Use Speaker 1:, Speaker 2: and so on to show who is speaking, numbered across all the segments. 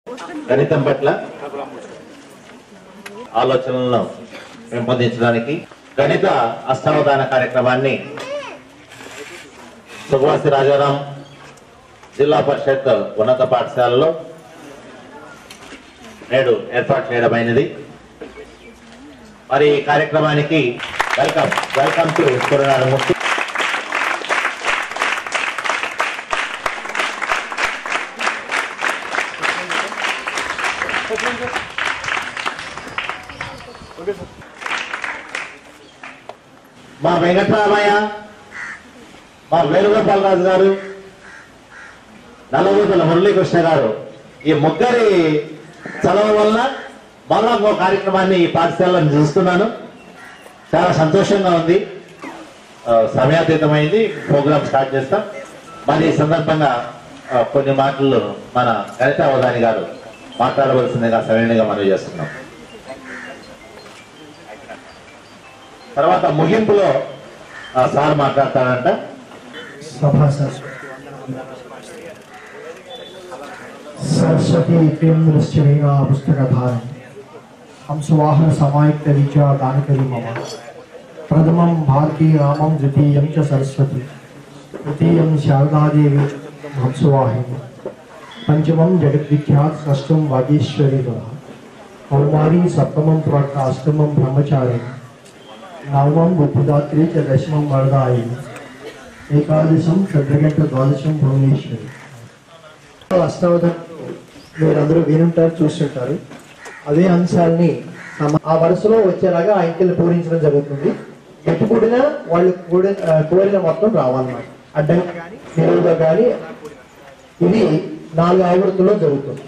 Speaker 1: గణితం పట్ల ఆలోచనలను పెంపొందించడానికి గణిత అష్టావధాన కార్యక్రమాన్ని సుభాసి రాజారాం జిల్లా పరిషత్ ఉన్నత పాఠశాలలో నేడు ఏర్పాటు చేయడమైనది మరి ఈ కార్యక్రమానికి వెల్కమ్ వెల్కమ్ టు కురనాడు ముక్తి మా వెంకటరామయ్య మా వేణుగోపాలరాజు గారు నల్లబూతుల మురళీకృష్ణ గారు ఈ ముగ్గురి చలవ వల్ల మళ్ళా ఇంకో కార్యక్రమాన్ని ఈ పాఠశాలను చూస్తున్నాను చాలా సంతోషంగా ఉంది ఆ, సమయాతీతమైంది ప్రోగ్రామ్ స్టార్ట్ చేస్తాం మరి ఈ సందర్భంగా ఆ, కొన్ని మాటలు మన గణిత అవధాని గారు మాట్లాడవలసిందిగా సరైనగా మనం చేస్తున్నాం తర్వాత ముగింపులో ఆ, సార్ మాట్లాడతాడంట
Speaker 2: సభాసద్ సరస్వతి ప్రేమదృష్టి వేగా పుస్తకధారం హంసవాహన సమాయుక్త విద్యా దానకరి మమ ప్రథమం భారతీ రామం ద్వితీయం చ సరస్వతి తృతీయం శారదాదేవి చతుర్థం హంసవాహిని పంచమం జగద్విఖ్యాత్ షష్టం వాగీశ్వరి కౌమారీ సప్తమం ప్రక అష్టమం బ్రహ్మచారి నవమం బుద్ధిదాత్రి చ దశమం వరదాయిని ఏకాదశం షడ్రగంట ద్వాదశం భువనేశ్వరి అష్టావధం మీరందరూ వినుంటారు చూస్తుంటారు అదే అంశాలని సమ- ఆ వరుసలో వచ్చేలాగా ఆ అంకెలు పూరించడం జరుగుతుంది ఎటు కూడినా వాళ్ళు కూడిన ఆ, కోరిన మొత్తం రావాలన్నమాట అడ్డంగా కానీ నిలువుగా కానీ ఇది నాలుగు ఆవృత్తుల్లో జరుగుతుంది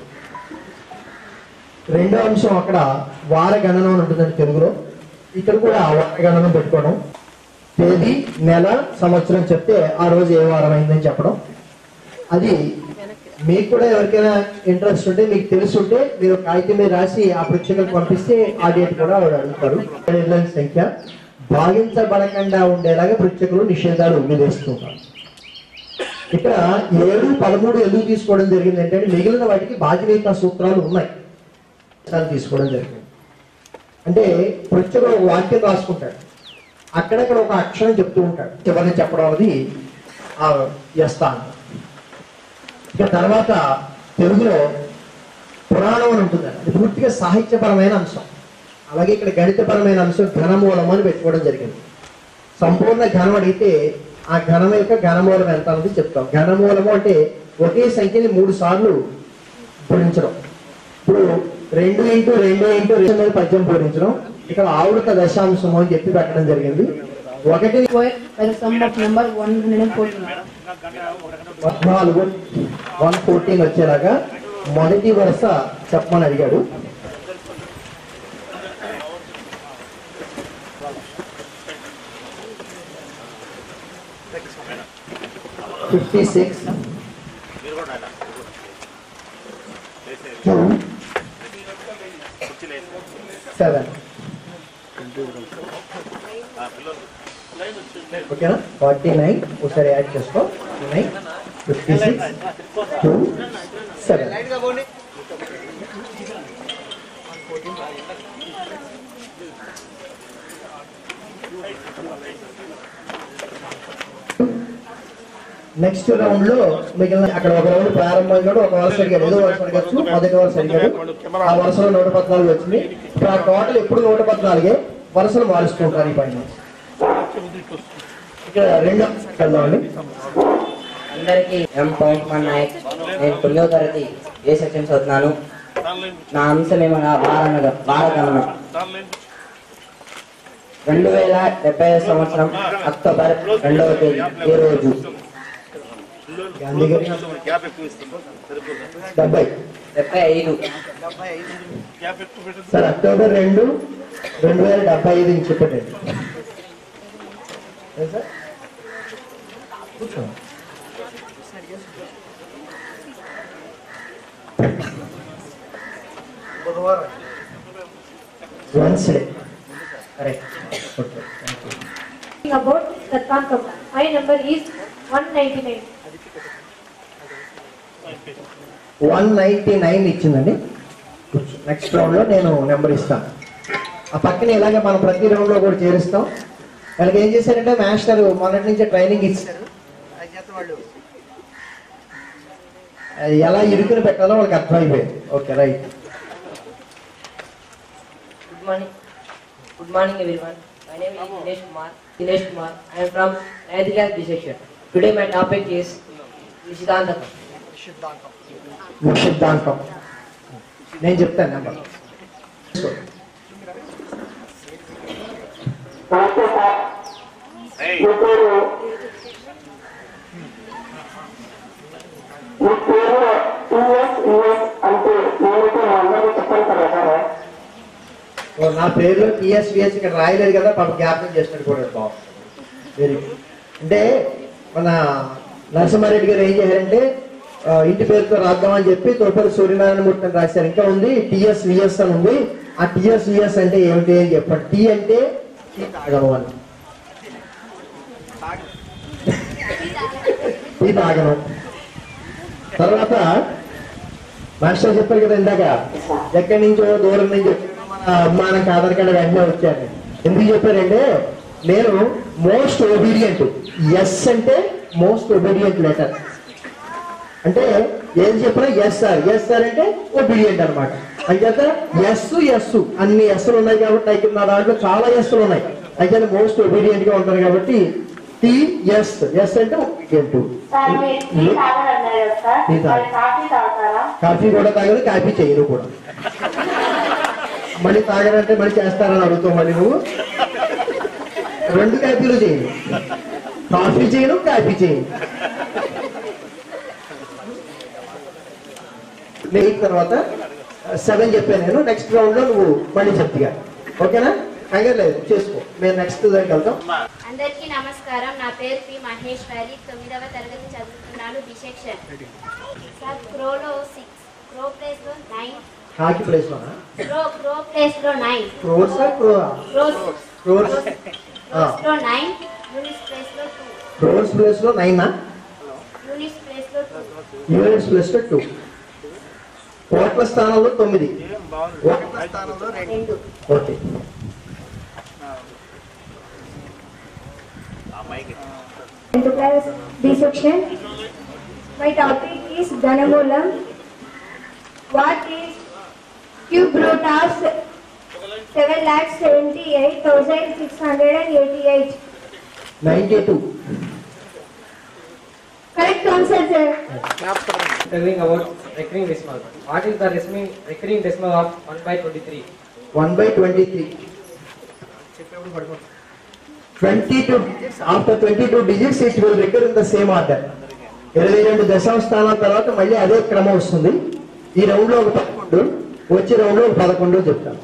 Speaker 2: రెండో అంశం అక్కడ వార గణన అని ఉంటుందండి తెలుగులో ఇక్కడ కూడా వార గణన పెట్టుకోవడం తేదీ నెల సంవత్సరం చెప్తే ఆ రోజు ఏ వారం అయిందని చెప్పడం అది మీకు కూడా ఎవరికైనా ఇంట్రెస్ట్ ఉంటే మీకు తెలుసుంటే మీరు ఒక కాగితం మీద రాసి ఆ పరీక్షకులకు పంపిస్తే ఆ డేట్ కూడా వాడు అడుగుతారు నిర్ణయం సంఖ్య భాగించబడకుండా ఉండేలాగా పరీక్షకులు నిషేధాలు విధిస్తుంటారు ఇక్కడ ఏడు పదమూడు ఎందుకు తీసుకోవడం జరిగింది అంటే మిగిలిన వాటికి బాధ్యత సూత్రాలు ఉన్నాయి దాన్ని తీసుకోవడం జరిగింది అంటే పరీక్షకుడు ఒక వాక్యం రాసుకుంటాడు అక్కడక్కడ ఒక అక్షరం చెప్తూ ఉంటాడు చివరిని చెప్పడం అనేది ఆ యస్థానం ఇక తర్వాత తెలుగులో పురాణం అని ఉంటుంది అది పూర్తిగా సాహిత్యపరమైన అంశం అలాగే ఇక్కడ గణితపరమైన అంశం ఘనమూలం అని పెట్టుకోవడం జరిగింది సంపూర్ణ ఘనం అడిగితే ఆ ఘనం యొక్క ఘనమూలం ఎంత అన్నది చెప్తాం ఘనమూలము అంటే ఒకే సంఖ్యని మూడు సార్లు పూరించడం ఇప్పుడు రెండు ఇంటూ రెండు ఇంటూ రెండు మీద పద్యం పూరించడం ఇక్కడ ఆవృత దశాంశం అని చెప్పి పెట్టడం జరిగింది ఒకటి
Speaker 3: square by the sum of number 114.
Speaker 2: పద్నాలుగు వన్ ఫోర్టీన్ వచ్చేలాగా మొదటి వరుస చెప్పమని అడిగాడు ఫిఫ్టీ సిక్స్ టూ సెవెన్ ఓకేనా ఫార్టీ నైన్ ఒకసారి యాడ్ చేసుకో nine fifty six two seven next round లో మిగిలిన అక్కడ ఒక రౌండ్ ప్రారంభంగా ఒక వరుస అడిగాడు ఏదో వరుస అడగచ్చు మొదటి వరుస అడిగాడు ఆ వరుసలో నూట పద్నాలుగు వచ్చింది ఇప్పుడు ఆ టోటల్ ఎప్పుడు నూట పద్నాలుగే వరుసలు మారుస్తూ ఉంటారు ఈ పైన ఇక్కడ రెండు అంశాలకు వెళ్దామండి
Speaker 4: అందరికీ ఎం పవన్ నాయక్ నేను తొమ్మిదవ తరగతి ఏ సెక్షన్ చదువుతున్నాను నా అంశం ఏమన్నా వారణ వారగమనం రెండు వేల డెబ్బై ఐదు సంవత్సరం అక్టోబర్ రెండవ తేదీ ఈ రోజు
Speaker 2: గాంధీ గారి డెబ్బై
Speaker 4: డెబ్బై ఐదు
Speaker 2: సార్ అక్టోబర్ రెండు రెండు వేల డెబ్బై ఐదు ఇంచు పెట్టండి ఏ సార్? కూర్చో. Wednesday correct okay thank you
Speaker 5: about the Kankam. My number is 199.
Speaker 2: One ninety nine ఇచ్చిందండి నెక్స్ట్ రౌండ్ లో నేను నెంబర్ ఇస్తాను ఆ పక్కన ఇలాగే మనం ప్రతి రౌండ్ లో కూడా చేరుస్తాం వాళ్ళకి ఏం చేశారంటే మాస్టర్ మొన్నటి నుంచి ట్రైనింగ్ ఇచ్చారు అది చేత వాళ్ళు అది ఎలా ఇరుకుని పెట్టాలో వాళ్ళకి అర్థమైపోయింది okay right
Speaker 4: Good morning. Good morning, everyone. My name is Dinesh Kumar. Dinesh Kumar. I am from 9th class B section. Today my topic is Nishidantakam.
Speaker 2: నిషిద్ధాంతం నేను చెప్తాను నెంబర్
Speaker 5: ఈ పేరులో టీఎస్ యుఎస్ అంటే ఏమిటో మా అందరికీ చెప్పండి కదా సార్
Speaker 2: ఓ, నా పేరులో టీఎస్విఎస్ ఇక్కడ రాయలేదు కదా పాప జ్ఞాపకం చేసినట్టు కూడా బాబు వెరీ గుడ్. అంటే మన నరసింహారెడ్డి గారు ఏం చేశారంటే ఆ, ఇంటి పేరుతో రాద్దామని చెప్పి తోపరి సూర్యనారాయణ మూర్తి అని రాశారు ఇంకా ఉంది టిఎస్విఎస్ అని ఉంది ఆ టిఎస్విఎస్ అంటే ఏమిటి అని చెప్పండి టీ అంటే టీ తాగను అని టీ తాగను తర్వాత మాస్టర్ చెప్పారు కదా ఇందాక ఎక్కడి నుంచో దూరం నుంచి మన అమ్మానానికి ఆధార్ కార్డు వెంటనే వచ్చాను ఎందుకు చెప్పారంటే నేను మోస్ట్ ఒబీడియంట్ ఎస్ అంటే మోస్ట్ ఒబీడియంట్ లెటర్ అంటే ఏం చెప్పినా ఎస్ సార్ ఎస్ సార్ అంటే ఒబీడియంట్ అనమాట అంచేత ఎస్ ఎస్ అన్ని ఎస్లు ఉన్నాయి కాబట్టి అయితే నా దాంట్లో చాలా ఎస్లు ఉన్నాయి అయితే మోస్ట్ ఒబీడియంట్ గా ఉంటారు కాబట్టి టీ ఎస్ ఎస్ అంటే ఒబీడియంట్
Speaker 5: సార్ మీరు టీ తాగరన్నారు కదా సార్
Speaker 2: టీ తాగను.
Speaker 5: మరి కాఫీ తాగుతారా
Speaker 2: కాఫీ కూడా తాగదు కాఫీ చేయను కూడా మళ్ళీ తాగనంటే మళ్ళీ చేస్తారని అడుగుతావు మళ్ళీ నువ్వు రెండు కాఫీలు చేయను కాఫీ చేయను కాఫీ చేయను ఎయిట్ తర్వాత సెవెన్ చెప్పాను నేను నెక్స్ట్ రౌండ్ లో నువ్వు మళ్ళీ చెప్తిగా ఓకేనా కంగారు లేదు చేసుకో మేము నెక్స్ట్ దానికి వెళ్తాం
Speaker 6: అందరికీ నమస్కారం నా పేరు పి మహేశ్వరి తొమ్మిదవ తరగతి చదువుతున్నాను బి సెక్షన్ సార్ క్రోలో సిక్స్ క్రో ప్లేస్ లో నైన్
Speaker 2: హాకీ ప్లేస్ లోనా
Speaker 6: క్రో క్రో ప్లేస్ లో నైన్
Speaker 2: క్రోర్సా క్రో
Speaker 6: క్రోస్
Speaker 2: క్రోర్స్
Speaker 6: క్రోస్ లో నైన్ యూనిస్ ప్లేస్ లో టూ
Speaker 2: క్రోర్స్ ప్లేస్ లో నైనా
Speaker 6: యూనిస్ ప్లేస్ లో టూ
Speaker 2: యూనిట్స్ ప్లస్ టూ కోట్ల స్థానంలో తొమ్మిది ఒకట్ల స్థానంలో రెండు
Speaker 6: రెండు
Speaker 2: okay
Speaker 7: Tenth class B section. My topic is Dhanamulam. What is cube root of seven lakh seventy-eight thousand six hundred and eighty-eight?
Speaker 2: Ninety two
Speaker 7: Correct answer, sir.
Speaker 8: telling about recurring decimal. What is the recurring, recurring decimal of 1 by 23?
Speaker 2: One by twenty three twenty two after twenty two digits it will recur in the same order ఇరవై రెండు దశాంశ స్థానాల తర్వాత మళ్ళీ అదే క్రమం వస్తుంది ఈ రౌండ్ లో ఒక పదకొండు వచ్చే రౌండ్ లో ఒక పదకొండు చెప్తాను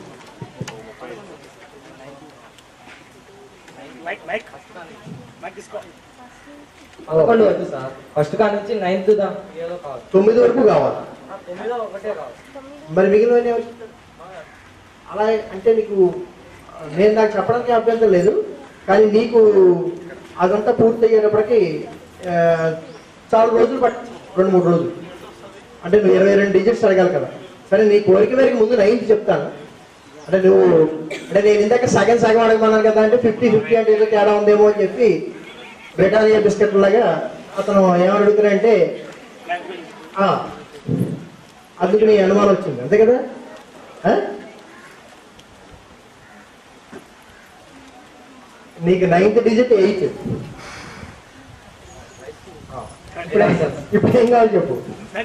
Speaker 8: పదకొండు వద్దు సార్ ఫస్ట్ కా నుంచి నైన్త్ దా ఏదో కావాలి
Speaker 2: తొమ్మిది వరకు కావాలి
Speaker 8: ఆ, తొమ్మిదో ఒకటే కావాలి
Speaker 2: మరి మిగిలిన అలా అంటే నీకు నేను నాకు చెప్పడానికి అభ్యంతరం లేదు కానీ నీకు అదంతా పూర్తి అయ్యేటప్పటికి ఆ, చాలా రోజులు పట్టు రెండు మూడు రోజులు అంటే నువ్వు ఇరవై రెండు డిజిట్స్ అడగాలి కదా సరే నీ కోరిక మేరకు ముందు నైన్త్ చెప్తాను అంటే నువ్వు అంటే నేను ఇందాక సగం సగం అడగమన్నాను కదా అంటే ఫిఫ్టీ ఫిఫ్టీ అంటే ఏదో తేడా ఉందేమో అని చెప్పి బ్రిటానియా బిస్కెట్ లాగా అతను ఏమని అడుగుతున్నాడంటే ఆ, అందుకు నీ అనుమానం వచ్చింది అంతే కదా ఆ? నీకు నైన్త్ డిజిట్ ఎయిట్ ఇప్పుడు ఏం కావాలి చెప్పు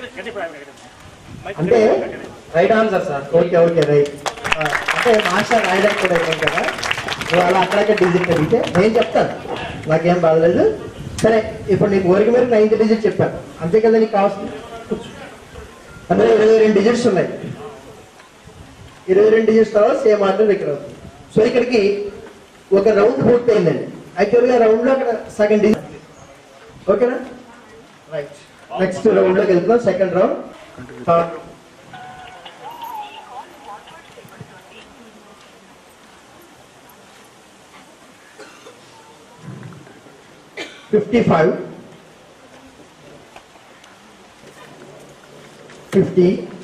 Speaker 2: అంటే
Speaker 8: right answer sir
Speaker 2: okay okay right అంటే మాస్టర్ రాయడానికి కూడా ఇవ్వం కదా నువ్వు అలా అక్కడక్కడ డిజిట్ అడిగితే నేను చెప్తాను నాకేం బాధలేదు సరే ఇప్పుడు నీకు ఊరికి మీరు నైన్త్ డిజిట్ చెప్పాను అంతే కదా నీకు కావాల్సింది అందులో ఇరవై రెండు డిజిట్స్ ఉన్నాయి ఇరవై రెండు డిజిట్స్ తర్వాత సేమ్ ఆర్డర్ ఇక్కడ అవుతుంది సో ఇక్కడికి ఒక రౌండ్ పూర్తయిందండి యాక్చువల్గా రౌండ్ లో అక్కడ సగం డిజిట్ ఓకేనా రైట్ నెక్స్ట్ రౌండ్ లోకి వెళ్తున్నాం second round third fifty five fifty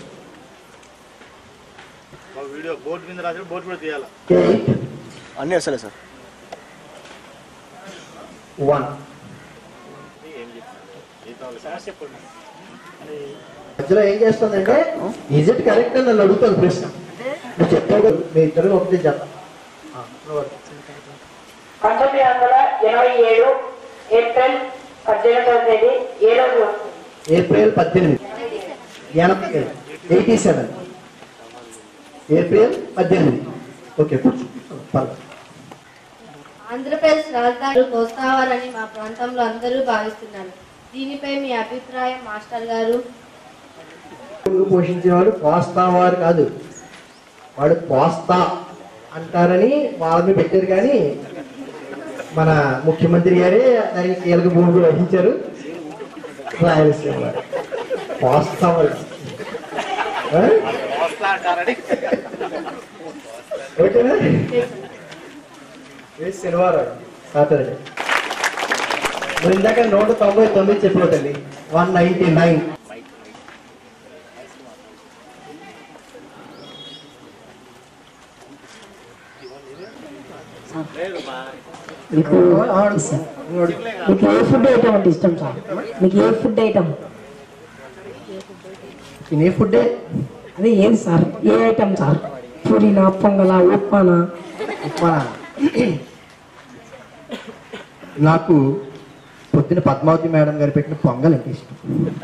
Speaker 1: video board మీద రాసి బోర్డు కూడా తీయాలి
Speaker 2: ఎయిట్
Speaker 9: అన్నీ వస్తలే సార్
Speaker 2: వన్ మధ్యలో ఏం చేస్తుందంటే ఈజ్ ఇట్ కరెక్ట్ అని నన్ను అడుగుతాను ప్రశ్న నువ్వు చెప్తావు కదా మీ ఇద్దరు ఒకటి చెప్తా
Speaker 5: పంతొమ్మిది వందల ఎనభై ఏడు ఏప్రిల్ పద్దెనిమిదవ తేదీ ఏ రోజు వస్తుంది
Speaker 2: ఏప్రిల్ పద్దెనిమిది ఎనభై ఏడు ఎయిటీ సెవెన్ ఏప్రిల్ పద్దెనిమిది ఓకే కూర్చో పర్లేదు
Speaker 3: ఆంధ్రప్రదేశ్ రాజధాని కోస్తావారని మా ప్రాంతంలో అందరూ భావిస్తున్నారు దీనిపై మీ అభిప్రాయం మాస్టర్ గారు
Speaker 2: కొడుకు పోషించిన వాడు పోస్తా వారు కాదు వాడు పోస్తా అంటారని వాళ్ళని పెట్టారు కానీ మన ముఖ్యమంత్రి గారే దానికి కీలక భూములు వహించారు రాయలసీమ వారు. పోస్తా వాడు ఆ? ఓకేనా ఇది శనివారం సాటర్డే మరి ఇందాక నూట తొంభై తొమ్మిది చెప్పిన తల్లి వన్ నైన్టీ నైన్
Speaker 10: మీకు మీకు ఏ ఫుడ్ ఐటమ్ అంటే ఇష్టం సార్ మీకు ఏ ఫుడ్ ఐటమ్
Speaker 2: తినే ఫుడ్డే
Speaker 10: అదే ఏది సార్ ఏ ఐటమ్ సార్ పూరినా పొంగల ఉప్మానా
Speaker 2: ఉప్మా నాకు పొద్దున పద్మావతి మేడం గారు పెట్టిన పొంగల్ అంటే ఇష్టం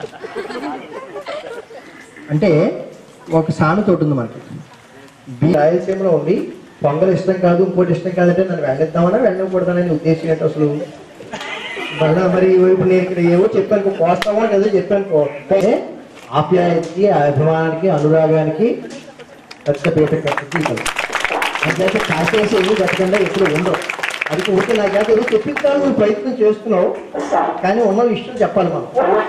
Speaker 2: అంటే ఒక సామెత ఒకటి ఉంది మనకి బి- రాయలసీమలో ఉండి పొంగల్ ఇష్టం కాదు ఇంకోటి ఇష్టం కాదంటే నన్ను వెళ్ళిద్దామన్నా వెళ్ళకూడదనే ఉద్దేశం ఏంటి అసలు మళ్ళా మరి ఇప్పుడు నేను ఇక్కడ ఏవో చెప్పాను కోస్తామో ఏదో చెప్పాను అంటే ఆప్యాయతకి అభిమానానికి అనురాగానికి పెద్ద పీట కట్టి అంతే కాసేసి ఏమీ పెట్టకుండా ఎప్పుడు ఉండవు అది ఊరికే నాకు కాదు ఏదో చెప్పించాలని నువ్వు ప్రయత్నం చేస్తున్నావు కానీ ఉన్న విషయం చెప్పాలి మనం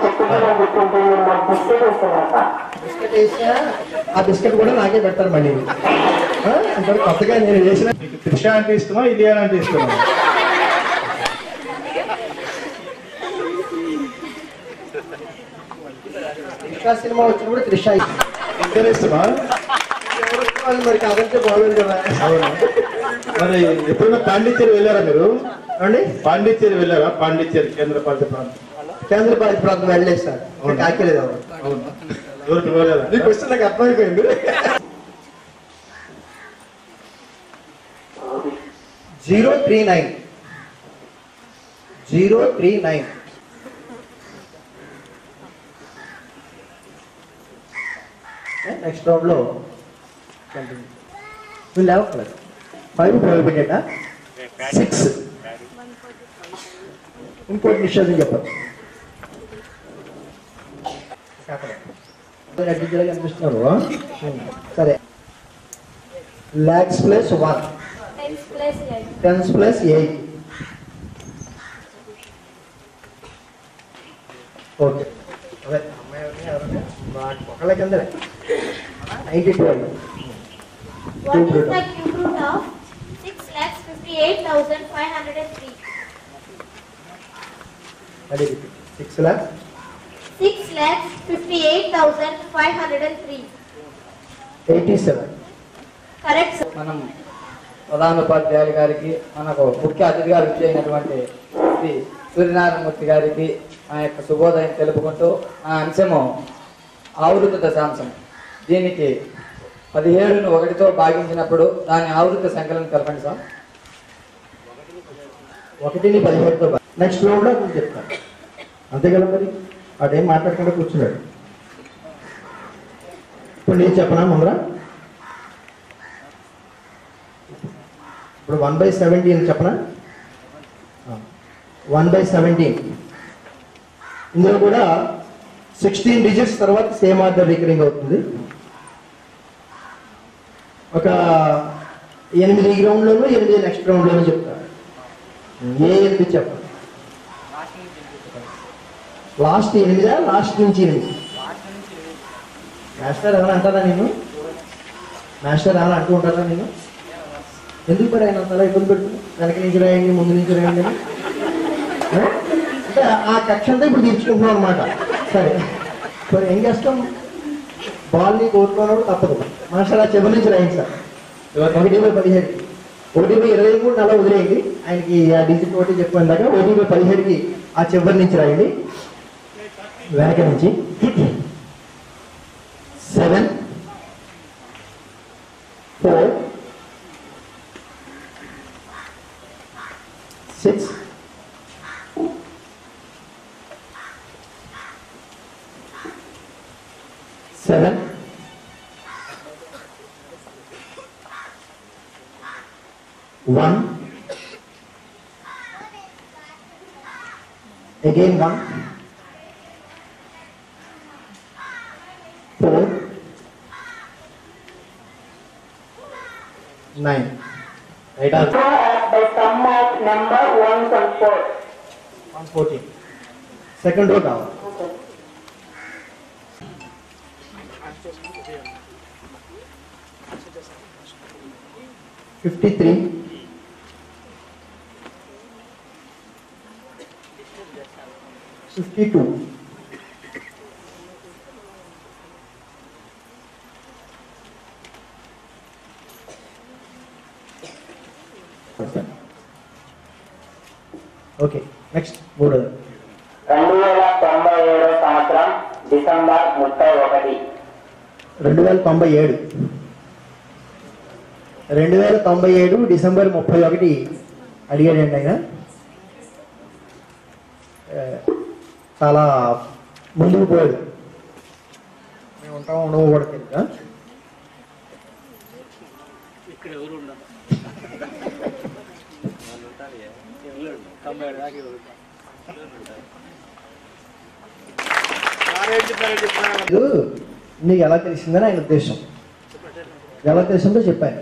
Speaker 2: బిస్కెట్ వేసినా ఆ బిస్కెట్ కూడా నాకే పెడతారు మళ్ళీ ఆ? అంటే కొత్తగా నేను వేసిన
Speaker 1: త్రిష అంటే ఇష్టమా ఇది అంటే ఇష్టమా
Speaker 2: త్రిష సినిమా వచ్చినప్పుడు త్రిష
Speaker 1: ఇద్దరు ఇష్టమా
Speaker 2: ఎవరు వాళ్ళు మరి కాదంటే బాగోదు కదా
Speaker 1: మరి ఎప్పుడైనా పాండిచ్చేరి వెళ్ళారా మీరు
Speaker 2: అండి
Speaker 1: పాండిచ్చేరి వెళ్ళారా పాండిచ్చేరి కేంద్ర పాలిత ప్రాంతం
Speaker 2: కేంద్రపాలిత ప్రాంతం వెళ్ళలేదు సార్ కాకిలేదు ఎవరు
Speaker 1: అవును ఎవరికి వెళ్ళారా
Speaker 2: నీ క్వశ్చన్ నాకు అర్థమైపోయింది zero three nine zero three nine next round లో వీళ్ళు లేవట్లేదు ఫైవ్ ప్రవేశపెట్టా సిక్స్ ఇంకోటి నిషేధం చెప్పచ్చు అడ్డించడానికి అనిపిస్తున్నారు సరే lakhs plus one
Speaker 6: tens plus eight
Speaker 2: tens plus eight okay అదే అమ్మాయి ఎవరిని ఎవరిని వాటి ఒకళ్ళ కింద ninety two
Speaker 6: What is the cube root of 6 lakhs 58,503?
Speaker 2: అది six lakhs
Speaker 6: 6 lakhs 58,503.
Speaker 2: Eighty seven
Speaker 6: Correct, sir.
Speaker 8: మనం ప్రధానోపాధ్యాయులు గారికి మనకు ముఖ్య అతిథిగా విచ్చేసినటువంటి శ్రీ సూర్యనారాయణమూర్తి గారికి ఆ యొక్క శుభోదయం తెలుపుకుంటూ ఆ అంశము ఆవృత దశాంశం దీనికి పదిహేడును ఒకటితో భాగించినప్పుడు దాని ఆవృత సంఖ్యలను తెలపండి సార్
Speaker 2: ఒకటిని పదిహేడుతో నెక్స్ట్ రౌండ్ లో నేను చెప్తాను అంతే కదా మరి అదేం మాట్లాడకుండా కూర్చున్నాడు ఇప్పుడు నేను చెప్పనా ముందర ఇప్పుడు వన్ బై సెవెంటీన్ చెప్పనా వన్ బై సెవెంటీన్ ఇందులో కూడా సిక్స్టీన్ డిజిట్స్ తర్వాత సేమ్ ఆర్డర్ రికరింగ్ అవుతుంది ఒక ఎనిమిది గ్రౌండ్లోనూ ఎనిమిది నెక్స్ట్ గ్రౌండ్లోనూ చెప్తాను ఏ ఎనిమిది చెప్పండి లాస్ట్ ఎనిమిదా లాస్ట్ నుంచి ఎనిమిది మాస్టర్ ఏమైనా అంటారా నేను మాస్టర్ ఏమైనా అంటూ ఉంటారా నేను ఎందుకు మరి ఆయన అంతలా ఇబ్బంది పెడుతుంది వెనక నుంచి రాయండి ముందు నుంచి రాయండి అని ఆ? అంటే ఆ కక్ష అంతా ఇప్పుడు తీర్చుకుంటున్నాం అనమాట సరే మరి ఏం చేస్తాం బాల్ని కోరుకోవడం తప్పదు మాస్టర్ ఆ చివరి నుంచి రాయించాలి ఒకటి బై పదిహేడు ఒకటి బై ఇరవై మూడు అలా వదిలేయండి ఆయనకి ఆ డిజిట్ ఒకటి చెప్పాను దాకా ఒకటి బై పదిహేడుకి ఆ చివరి నుంచి రాయండి వెనక నుంచి seven four six seven one again one four nine right answer
Speaker 5: the sum of number ones and fours.
Speaker 2: 114 second row down Fifty-three. Fifty-two. Okay next మూడోది
Speaker 5: రెండు వేల తొంభై ఏడో సంవత్సరం డిసెంబర్ ముప్పై ఒకటి
Speaker 2: రెండు వేల తొంభై ఏడు రెండు వేల తొంభై ఏడు డిసెంబర్ ముప్పై ఒకటి అడిగాడండి ఆయన ఆ, చాలా ముందుకు పోయాడు మేము ఉంటాం ఉండవు కూడా తెలియదు ఇది నీకు ఎలా తెలిసిందని ఆయన ఉద్దేశం ఎలా తెలిసిందో చెప్పాను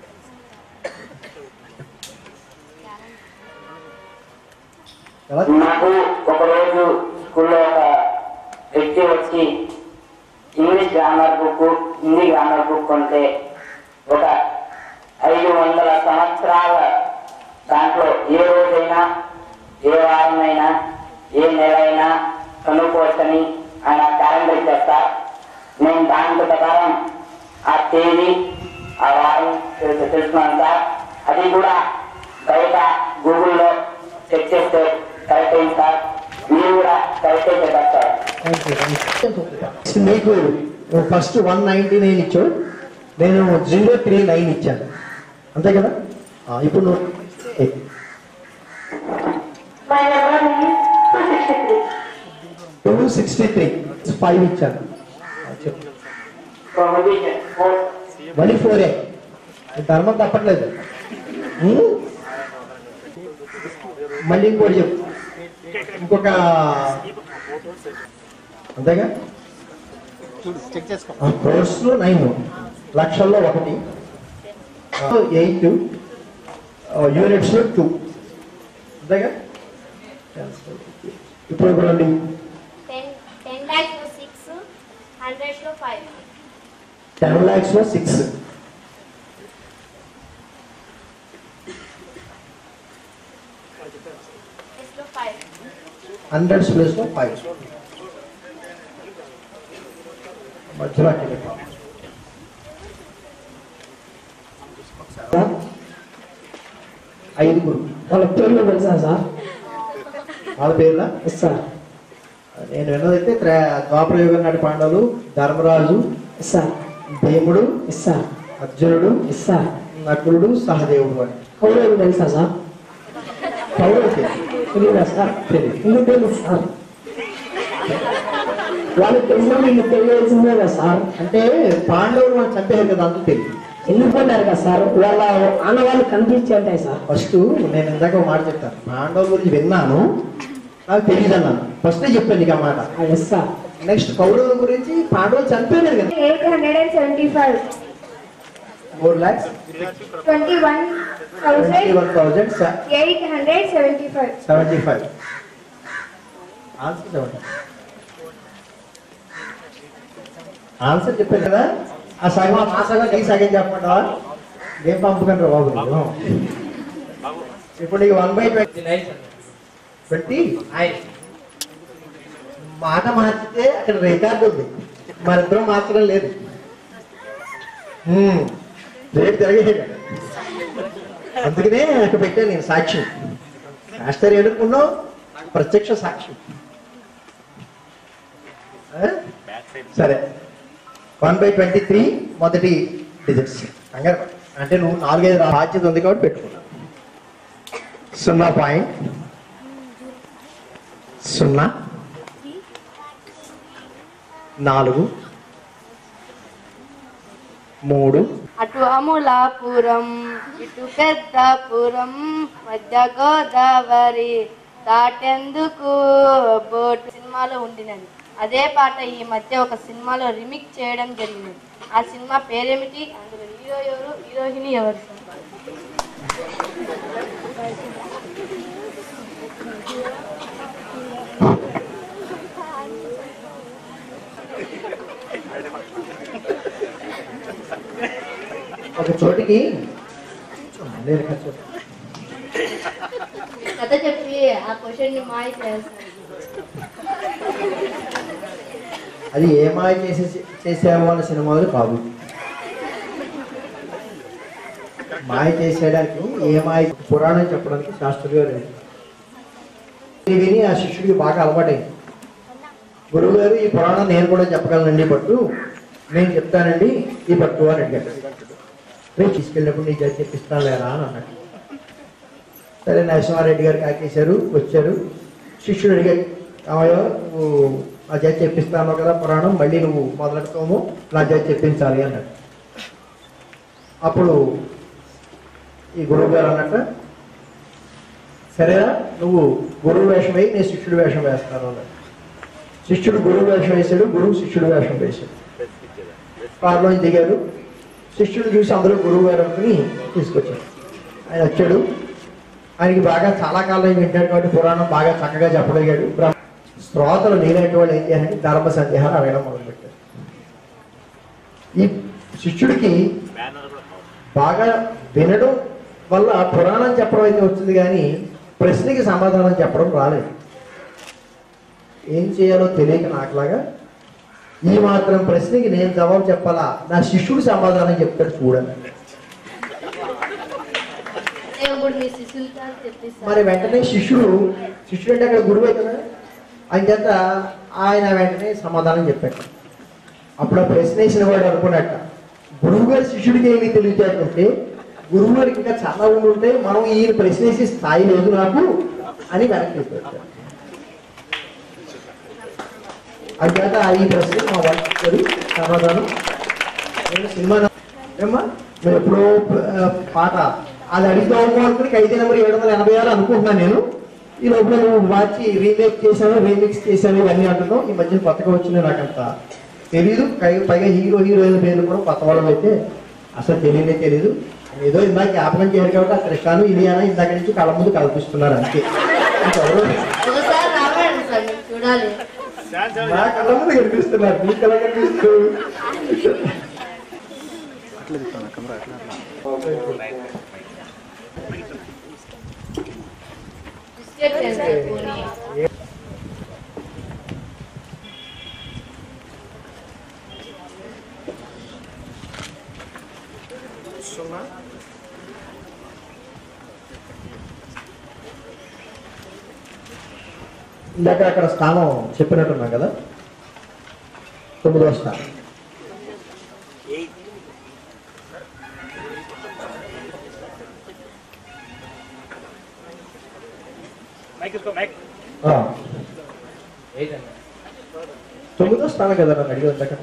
Speaker 2: ఎలా
Speaker 5: నాకు ఒక రోజు స్కూల్లో ఒక వ్యక్తి వచ్చి English grammar book Hindi grammar book కొంటే ఒక ఐదు వందల సంవత్సరాల దాంట్లో ఏ రోజైనా ఏ వారమైనా ఏ నెల అయినా కనుక్కోవచ్చని ఆయన క్యాలెండర్ ఇచ్చేస్తా నేను దాని ప్రకారం ఆ తేదీ ఆ వారం తెలుసు తెలుసుకున్నాను సార్ అది కూడా బయట గూగుల్లో చెక్ చేస్తే కరెక్ట్ అయింది సార్ మీరు కూడా కరెక్ట్ చెప్పారు సార్
Speaker 2: నెక్స్ట్ మీకు ఫస్ట్ వన్ నైన్టీ నైన్ ఇచ్చావు నేను జీరో త్రీ నైన్ ఇచ్చాను అంతే కదా ఆ, ఇప్పుడు నువ్వు
Speaker 5: My number is 263.
Speaker 2: Two sixty three five ఇచ్చాను ఆ, చెప్పు
Speaker 5: Prohibition. Four.
Speaker 2: మళ్ళీ ఫోరే ధర్మం తప్పట్లేదు ఉమ్? మళ్ళీ ఇంకోటి చెప్పు ఇంకొక అంతేగా కోర్సులో నైన్ లక్షల్లో ఒకటి ఎయిట్ యూనిట్స్లో టూ అంతేగా ఇప్పుడు చూడండి
Speaker 6: టెన్ టెన్ ల్యాక్స్లో సిక్స్ హండ్రెడ్స్లో ఫైవ్
Speaker 2: టెన్ ల్యాక్స్లో సిక్స్
Speaker 6: ఎస్లో ఫైవ్
Speaker 2: హండ్రెడ్స్ ప్లేస్లో ఫైవ్ మధ్యలో అట్టి పెట్టాం. ఐదుగురు
Speaker 10: వాళ్ళ పేర్లు తెలుసా సార్
Speaker 2: వాళ్ళ పేర్ల
Speaker 10: ఎస్ సార్
Speaker 2: నేను విన్నదైతే త్రా- ద్వాపర యుగం నాటి పాండవులు ధర్మరాజు
Speaker 10: ఎస్ సార్
Speaker 2: భీముడు
Speaker 10: ఎస్ సార్
Speaker 2: అర్జునుడు
Speaker 10: ఎస్ సార్
Speaker 2: నకులుడు సహదేవుడు అని
Speaker 10: కౌరవులు తెలుసా సార్
Speaker 2: కౌరవులు
Speaker 10: తెలియదా సార్
Speaker 2: తెలియదు.
Speaker 10: ఎందుకు తెలుసు సార్ వాళ్ళకి తెలిసిన మీకు తెలియాల్సిందే కదా సార్
Speaker 2: అంటే పాండవులు మనం చంపేయారు కదా అంత తెలియదు
Speaker 10: ఎందుకు అన్నారు కదా సార్ వాళ్ళ ఆనవాళ్ళు కనిపించి ఉంటాయి సార్
Speaker 2: ఫస్ట్ నేను ఇందాక ఒక మాట చెప్తాను పాండవుల గురించి విన్నాను నాకు తెలియదు అన్నాను ఫస్ట్ చెప్పాను నీకు ఆ మాట
Speaker 10: ఎస్ సార్
Speaker 2: నెక్స్ట్ కౌరవుల గురించి పాండవులు చనిపోయినారు కదా
Speaker 7: 875
Speaker 2: four lakhs
Speaker 7: 21,875
Speaker 2: one thousand seventy five answer చెప్పండి ఆన్సర్ చెప్పాను కదా ఆ సగం ఆ సగం ఈ సగం చెప్పమంటావా ఏం పంపుకంటారు బాబు నేను? ఇప్పుడు నీకు వన్ బై ట్వంటీ ట్వంటీ మాట మార్చితే అక్కడ రికార్డు ఉంది మరిద్దరం మార్చడం లేదు హ్మ్. రేపు తిరగేయడం అందుకనే అక్కడ పెట్టాను నేను సాక్ష్యం మాస్టర్ ఏడుకున్నావు ప్రత్యక్ష సాక్ష్యం ఆ? సరే వన్ బై ట్వంటీ త్రీ మొదటి డిజిట్స్ కంగారు పడకు. అంటే నువ్వు నాలుగైదు రా- బాధ్యత ఉంది కాబట్టి పెట్టుకున్నా సున్నా పాయింట్ సున్నా నాలుగు మూడు
Speaker 3: అటు అమలాపురం ఇటు పెద్దపురం మధ్య గోదావరి దాటెందుకు బోట్ సినిమాలో ఉండినది అదే పాట ఈ మధ్య ఒక సినిమాలో రిమిక్ చేయడం జరిగింది ఆ సినిమా పేరేమిటి అందులో హీరో ఎవరు హీరోయిన్ ఎవరు
Speaker 2: ఒక చోటికి నేను ఖర్చు
Speaker 3: కథ చెప్పి ఆ క్వశ్చన్ ని మాయ చేస్తాను
Speaker 2: అది ఏ మాయ చేసే చేసావు అన్న సినిమాలు కాదు మాయ చేసేయడానికి ఏ మాయ పురాణం చెప్పడానికి శాస్త్రులు గారు లేదు. ఇది విని ఆ శిష్యుడికి బాగా అలవాటైంది గురువు గారు ఈ పురాణం నేను కూడా చెప్పగలనండి పట్టు నేను చెప్తానండి ఈ పట్టు అని అడిగాడు రేపు తీసుకెళ్ళినప్పుడు నీ చేతి చెప్పిస్తాను లేరా అని అన్నాడు సరే నరసింహారెడ్డి గారు కాకేశారు వచ్చారు శిష్యుడు అడిగాడు కావయో నువ్వు నా చేతి చెప్పిస్తాను కదా పురాణం మళ్ళీ నువ్వు మొదలెడతాము నా చేతి చెప్పించాలి అన్నాడు అప్పుడు ఈ గురువు గారు అన్నట్ట సరేనా నువ్వు గురువు వేషం వేయి నేను శిష్యుడు వేషం వేస్తాను అన్నాడు శిష్యుడు గురువు వేషం వేశాడు గురువు శిష్యుడు వేషం వేశాడు కారులో దిగాడు శిష్యుడు చూసి అందరూ గురువు గారు అనుకుని తీసుకొచ్చాడు ఆయన వచ్చాడు ఆయనకి బాగా చాలా కాలం వింటాడు కాబట్టి పురాణం బాగా చక్కగా చెప్పగలిగాడు బ్రహ్మ శ్రోతలు నీలాంటి వాళ్ళు ఏం చేయాలంటే ధర్మ సందేహాలు అడగడం మొదలుపెట్టారు ఈ శిష్యుడికి బాగా వినడం వల్ల పురాణం చెప్పడం అయితే వచ్చింది కానీ ప్రశ్నకి సమాధానం చెప్పడం రాలేదు ఏం చేయాలో తెలియక నాకులాగా ఈ మాత్రం ప్రశ్నకి నేను జవాబు చెప్పాలా నా శిష్యుడు సమాధానం చెప్తాడు చూడండి
Speaker 3: నేను ఇప్పుడు మీ శిష్యులతో తెప్పిస్తాను
Speaker 2: మరి వెంటనే శిష్యుడు శిష్యుడు అంటే అక్కడ గురువే కదా ఆయన చేత ఆయన వెంటనే సమాధానం చెప్పాడు అప్పుడు ఆ ప్రశ్న వేసిన వాడు అనుకున్నట్ట గురువు గారి శిష్యుడికి ఏమి తెలియచేస్తుంటే గురువు గారికి ఇంకా చాలా ఉండి ఉంటే మనం ఈయన ప్రశ్న వేసే స్థాయి లేదు నాకు అని వెనక్కి చెప్పాడు అంచేత ఈ ప్రశ్న మా వాళ్ళు చెప్పారు సమాధానం నేను సినిమా ఏమ్మా మేము ఎప్పుడో ఆ, పాట అది అడిగిదాము అనుకుని ఖైదీ నెంబర్ ఏడు వందల ఎనభై ఆరు అనుకుంటున్నాను నేను ఈ లోపల నువ్వు మార్చి రీమేక్ చేశాను రీమిక్స్ చేశాను ఇవన్నీ అంటున్నావు ఈ మధ్య కొత్తగా వచ్చినాయి నాకంత తెలీదు పై- పైగా హీరో హీరోయిన్ పేర్లు కూడా కొత్త వాళ్ళం అయితే అసలు తెలియనే తెలీదు ఏదో ఇందాక జ్ఞాపకం చేయరు కాబట్టి ఆ కృష్ణాను ఇలియానా ఇందాక నుంచి కళ్ళ ముందు కల్పిస్తున్నారు అంతే ఇంకెవరు
Speaker 3: ఒకసారి రావండి సార్ మీరు చూడాలి
Speaker 2: నా కళ్ళ ముందు కనిపిస్తున్నారు నీ కళ్ళ కనిపిస్తూ
Speaker 3: బిస్కెట్ చేస్తారు పోనీ
Speaker 2: ఇందాక అక్కడ స్థానం చెప్పినట్టున్నాం కదా తొమ్మిదవ స్థానం ఆ, తొమ్మిదవ స్థానం కదా నన్ను అడిగి ఇందాక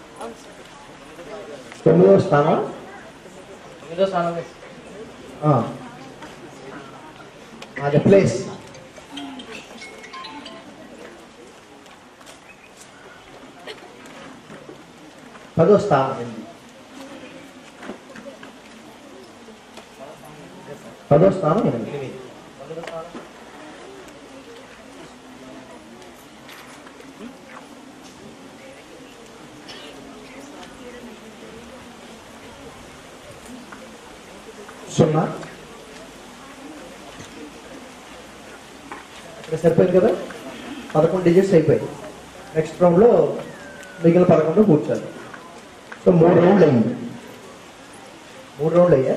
Speaker 2: తొమ్మిదవ స్థానం
Speaker 8: తొమ్మిదో స్థానం
Speaker 2: అది ప్లేస్ పదో స్థానం ఉంది పదో స్థానం ఎనిమిది సున్నా ఇక్కడ సరిపోయింది కదా పదకొండు డిజిట్స్ అయిపోయాయి నెక్స్ట్ రౌండ్లో మిగిలిన పదకొండు పూర్తి చేద్దాం సో మూడు రౌండ్లు అయింది మూడు రౌండ్లు అయ్యా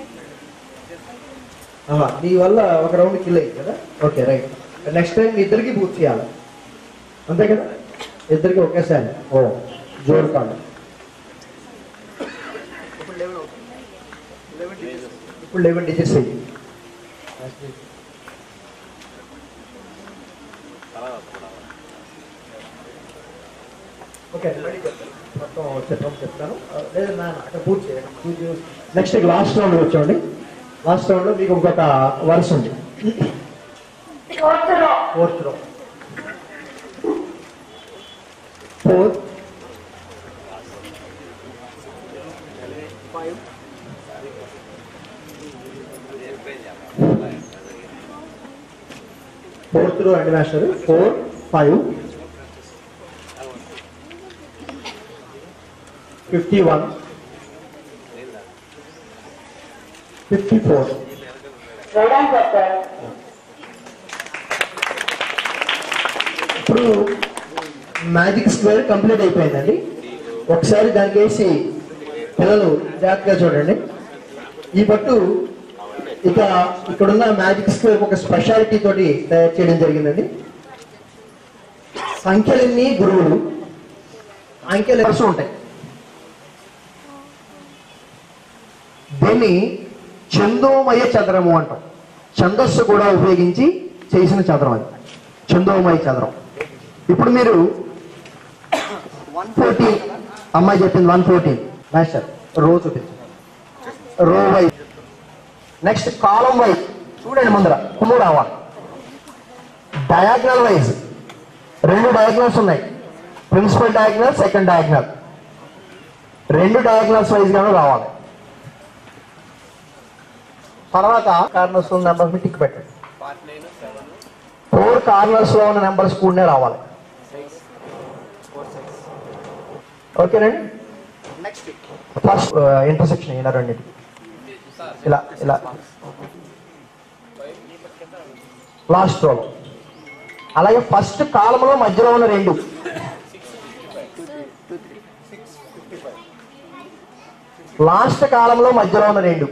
Speaker 2: ఆహా, నీ వల్ల ఒక రౌండ్ కిల్ అయ్యింది కదా ఓకే రైట్ నెక్స్ట్ టైం మీ ఇద్దరికి పూర్తి చేయాలి అంతే కదా ఇద్దరికి ఒకేసారి ఓ జోడు కాదు ఇప్పుడు లెవెన్ డిజిట్స్ అయ్యి ఓకే రెడీ చెప్తాను మొత్తం చెప్పడం చెప్తాను లేదు నా అక్కడ పూర్తి చేయండి పూర్తి చేసి నెక్స్ట్ లాస్ట్ రౌండ్ వచ్చేయండి లాస్ట్ రౌండ్ లో మీకు ఇంకొక వరుస ఉంది fourth round four fourth row అండి master four five fifty one fifty four ఇప్పుడు మ్యాజిక్ స్క్వేర్ కంప్లీట్ అయిపోయిందండి ఒకసారి దానికి వేసి పిల్లలు జాగ్రత్తగా చూడండి ఈ పట్టు ఇక ఇక్కడున్న మ్యాజిక్ స్క్వేర్ ఒక స్పెషాలిటీ తోటి తయారు చేయడం జరిగిందండి సంఖ్యలన్నీ గురువులు అంకెలు వరుస ఉంటాయి దీన్ని చందోమయ చదరము అంటాం ఛందస్సు కూడా ఉపయోగించి చేసిన చదరం అది చందోమయ చదరం ఇప్పుడు మీరు వన్ ఫోర్టీన్ అమ్మాయి చెప్పింది వన్ ఫోర్టీన్ మాస్టర్ రో చూపించండి రో వైజ్ నెక్స్ట్ కాలం వైజ్ చూడండి ముందర కుమ్ము రావాలి డయాగ్నల్ వైజ్ రెండు డయాగ్నల్స్ ఉన్నాయి ప్రిన్సిపల్ డయాగ్నల్ సెకండ్ డయాగ్నల్ రెండు డయాగ్నల్స్ వైజ్ గాను రావాలి తర్వాత కార్నర్స్ ఉన్న నెంబర్స్ టిక్ పెట్టండి ఫోర్ కార్నర్స్ లో ఉన్న నెంబర్స్ కూడా రావాలి ఓకేనండి నెక్స్ట్ ఫస్ట్ ఇంటర్సెక్షన్ అయినా రెండింటికి ఇలా ఇలా లాస్ట్ రోలో అలాగే ఫస్ట్ కాలంలో మధ్యలో ఉన్న రెండు లాస్ట్ కాలంలో మధ్యలో ఉన్న రెండు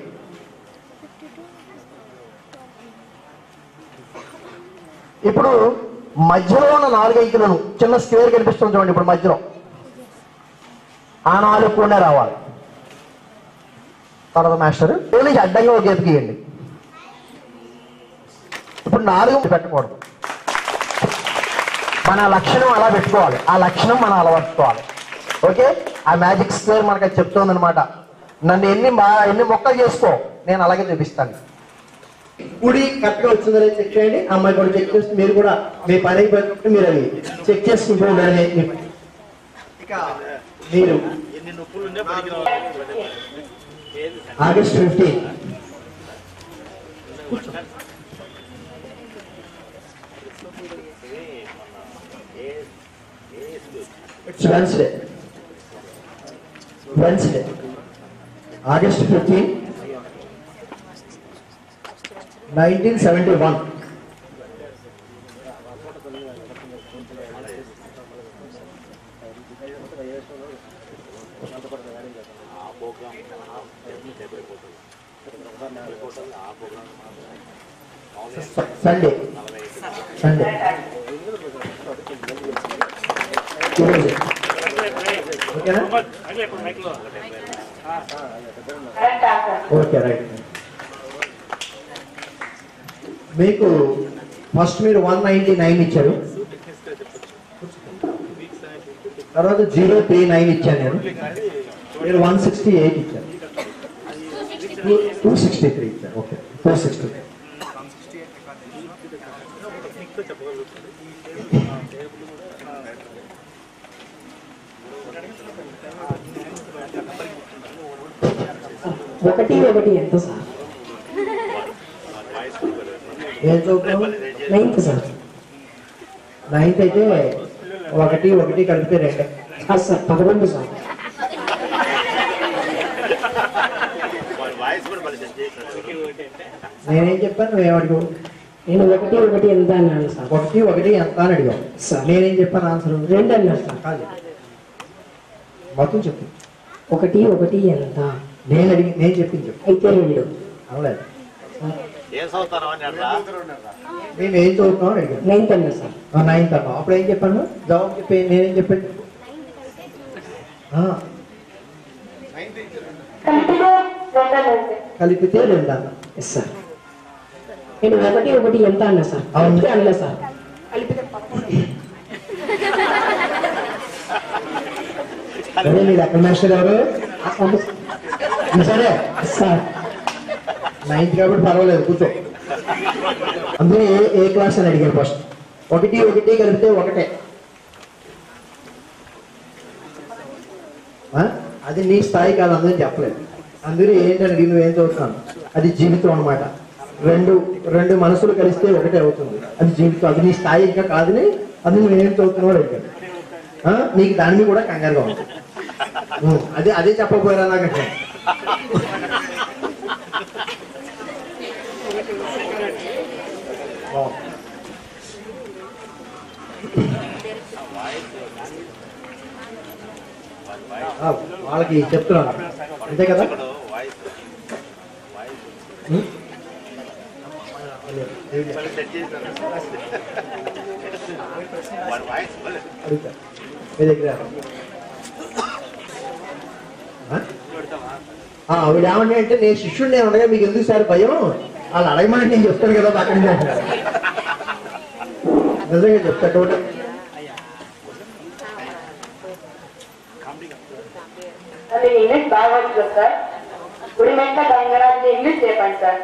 Speaker 2: ఇప్పుడు మధ్యలో ఉన్న నాలుగు అంకెలను చిన్న స్క్వేర్ కనిపిస్తుంది చూడండి ఇప్పుడు మధ్యలో ఆ నాలుగు కూడా రావాలి తర్వాత మాస్టర్ ఏ నుంచి అడ్డంగా ఒక గీత గీయండి ఇప్పుడు నాలుగు పెట్టకూడదు మన లక్షణం అలా పెట్టుకోవాలి ఆ లక్షణం మనం అలవర్చుకోవాలి ఓకే ఆ మ్యాజిక్ స్క్వేర్ మనకు అది చెప్తోంది అనమాట నన్ను ఎన్ని మా- ఎన్ని మొక్కలు చేసుకో నేను అలాగే చూపిస్తాను కుడి కరెక్ట్ గా వచ్చిందని చెక్ చేయండి అమ్మాయి కూడా చెక్ చేస్తే మీరు కూడా మీ పని అయిపోయినప్పుడు మీరు అది చెక్ చేసుకుంటూ ఉండాలి ఇక మీరు August fifteen it's Wednesday Wednesday August fifteen nineteen seventy one Sunday Sunday ఈరోజు ఓకేనా ఓకే రైట్ మీకు ఫస్ట్ మీరు వన్ నైన్టీ నైన్ ఇచ్చారు తర్వాత జీరో త్రీ నైన్ ఇచ్చాను నేను మీరు వన్ సిక్స్టీ ఎయిట్ ఇచ్చారు టూ సిక్స్టీ త్రీ ఇచ్చారు ఓకే టూ సిక్స్టీ
Speaker 10: ఒకటి ఒకటి ఎంత సార్
Speaker 2: ఏం చదువుతావు
Speaker 10: నైన్త్ సార్
Speaker 2: నైన్త్ అయితే ఒకటి ఒకటి కలిపితే రెండే
Speaker 10: కాదు సార్ పదకొండు సార్
Speaker 2: నేనేం చెప్పాను నువ్వేం అడిగావు
Speaker 10: నేను ఒకటి ఒకటి ఎంత అన్నాను సార్
Speaker 2: ఒకటి ఒకటి ఎంత అని అడిగావు
Speaker 10: సార్.
Speaker 2: నేనేం చెప్పాను ఆన్సర్
Speaker 10: రెండు అన్నారు సార్
Speaker 2: కాదు మొత్తం చెప్పు
Speaker 10: ఒకటి ఒకటి ఎంత
Speaker 2: నేను అడిగి నేను చెప్పింది చెప్పు
Speaker 10: అయితే రెండు
Speaker 2: అవలేదు
Speaker 1: ఏం చదువుతాను అని అట్లా
Speaker 2: మేము ఏం చదువుతున్నాం అని అడిగాను
Speaker 10: నైన్త్ అన్నా సార్
Speaker 2: నైన్త్ అన్నా అప్పుడు ఏం చెప్పాను జవాబు చెప్పి నేనేం చెప్పాను ఆ, కలిపితే రెండు అన్న
Speaker 10: ఎస్ సార్ నేను ఒకటి ఒకటి ఎంత అన్నా సార్
Speaker 2: అవును.
Speaker 10: కలిపితే అనలే సార్
Speaker 2: అదే మీరు ఎక్కడ మాస్టర్ ఎవరు సరే
Speaker 10: సార్
Speaker 2: నైన్త్ కాబట్టి పర్వాలేదు కూర్చో అందులో ఏ ఏ క్లాస్ అని అడిగారు ఫస్ట్ ఒకటి ఒకటి కలిపితే ఒకటే ఆ? అది నీ స్థాయి కాదు అందరూ చెప్పలేదు అందులో ఏంటంటే నువ్వు ఏం చదువుతున్నాను అది జీవితం అన్నమాట రెండు రెండు మనసులు కలిస్తే ఒకటే అవుతుంది అది జీవితం అది నీ స్థాయి ఇంకా కాదని అది నువ్వు ఏం చదువుతున్నావు అని అడిగాను ఆ? నీకు దాని మీద కూడా కంగారుగా ఉంది ఉం, అదే అదే చెప్పకపోయారా నాకు బాగుంది. ఆ, వాళ్ళకి చెప్తున్నాను అంతే కదా ఉం? అడుగుతా మీ దగ్గర ఆ? ఆ, ఆవిడ ఏమంటే అంటే నేను శిష్యుడు నేను ఉండగా మీకు ఎందుకు సార్ భయం వాళ్ళు అడగమని నేను చెప్తాను కదా పక్కన నుంచి అంటున్నారు. నిజంగా చెప్తా టోటల్
Speaker 9: అది ఇంగ్లీష్ బాగా వచ్చు సార్ గుడిమెట్ల గంగరాజు ఇంగ్లీష్ చెప్పండి సార్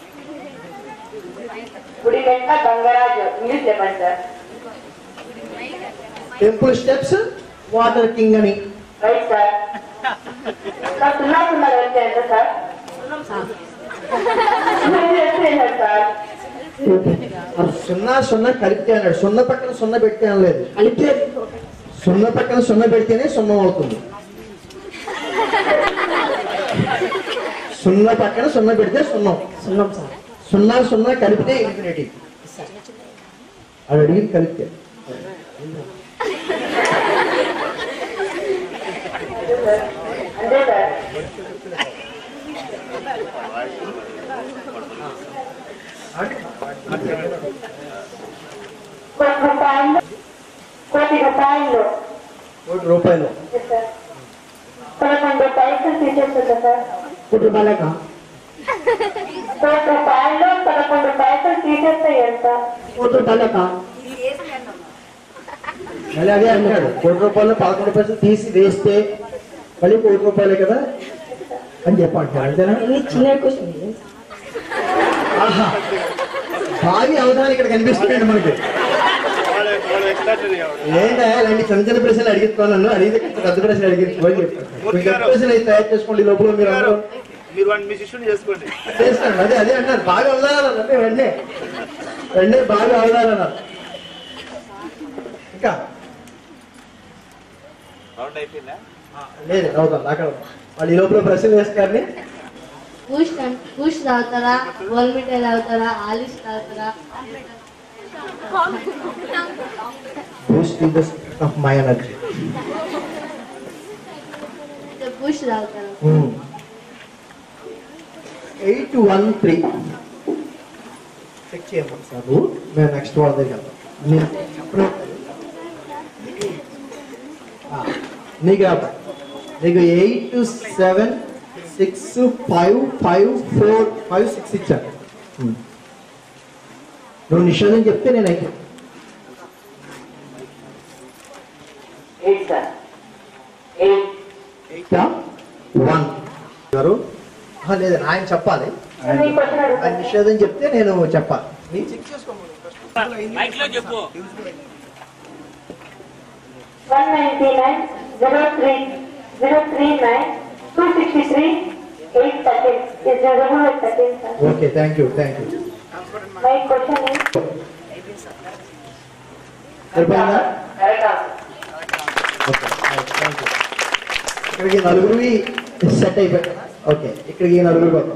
Speaker 9: గుడిమెట్ల గంగరాజు ఇంగ్లీష్ చెప్పండి sir
Speaker 2: temple steps water king అని
Speaker 9: రైట్ సార్ సార్ సున్నా సున్నా కలిపితే ఎంత సార్ సున్నా కలిపితే ఎంత సార్
Speaker 2: సున్నా సున్నా కలిపితే అన్నాడు సున్నా పక్కన సున్నా పెడితే అనలేదు
Speaker 10: కలిపితే
Speaker 2: సున్నా పక్కన సున్నా పెడితేనే సున్నం అవుతుంది సున్నా పక్కన సున్నా పెడితే సున్నం
Speaker 10: సున్నాం సార్
Speaker 2: సున్నా సున్నా కలిపితే ఇన్ఫినిటీ అది అడిగింది కలిపితే
Speaker 9: అంతే సార్ కోటి రూపాయలు కోటి రూపాయలు
Speaker 2: కోటి రూపాయలు
Speaker 9: Yes, sir. పదకొండు పైసలు తీసేస్తుంది సార్
Speaker 10: కోటి రూపాయలక
Speaker 9: కోటి రూపాయలు పదకొండు పైసలు తీసేస్తే ఎంత
Speaker 10: కోటి రూపాయలక
Speaker 2: మళ్ళీ అదే అంటాడు కోటి రూపాయలు పదకొండు పైసలు తీసి వేస్తే మళ్ళీ కోటి రూపాయలే కదా అని చెప్పంటాడు అంతేనా
Speaker 10: ఇది చిన్న క్వశ్చన్
Speaker 2: ఆహా భావి అవధానం ఇక్కడ కనిపిస్తున్నాడు మనకి ఏంటా ఇలాంటి చిన్న చిన్న ప్రశ్నలు అడిగిస్తాను నన్ను అడిగితే పెద్ద ప్రశ్నలు అడిగించుకోని చెప్తాను మీకు పెద్ద ప్రశ్నలు అయితే తయారు చేసుకోండి ఈ లోపల మీరు అందరూ
Speaker 11: మీరు వాడిని మీ శిష్యుని చేసుకోండి
Speaker 2: చేస్తాను అదే అదే అంటారు బాగా అవధానాలు అంటే వెంటనే వెంటనే బాగా అవధానాలు ఇంకా
Speaker 11: రౌండ్ అయిపోయిందా
Speaker 2: లేదు అవుతాం అక్కడ వాళ్ళు ఈ లోపల ప్రశ్నలు వేస్తారని
Speaker 3: బూస్ట్ బూస్ట్ తాగుతారా బోల్మిటే తాగుతారా ఆలిస్ తాగుతారా
Speaker 2: Boost is the of my energy
Speaker 3: Boost తాగుతారా
Speaker 2: ఎయిట్ వన్ త్రీ చెక్ చేయమని సార్ నువ్వు మేము నెక్స్ట్ వాళ్ళ దగ్గర వెళ్తాం నేను చెప్పను ఆ, నీకు రాబా నీకు eight seven six five five four five six ఇచ్చాను ఉమ్. నువ్వు నిషేధం చెప్తే నేను అయితే
Speaker 9: eight sir eight
Speaker 2: eight one గారు ఆహా, లేదు ఆయన చెప్పాలి
Speaker 9: మీ క్వశ్చన్
Speaker 2: ఆయన
Speaker 9: అడుగుతాను
Speaker 2: నిషేధం చెప్తే నేను చెప్పాలి నేను check
Speaker 9: one ninety nine zero three zero three nine two sixty three eight thirteen is reserve with thirteen sir
Speaker 2: okay thank you thank you
Speaker 9: my question is
Speaker 2: సరిపోయిందా
Speaker 9: correct answer
Speaker 2: okay thank you ఇక్కడికి నలుగురివి set అయిపోయి okay ఇక్కడికి ఈ నలుగురు పోతాం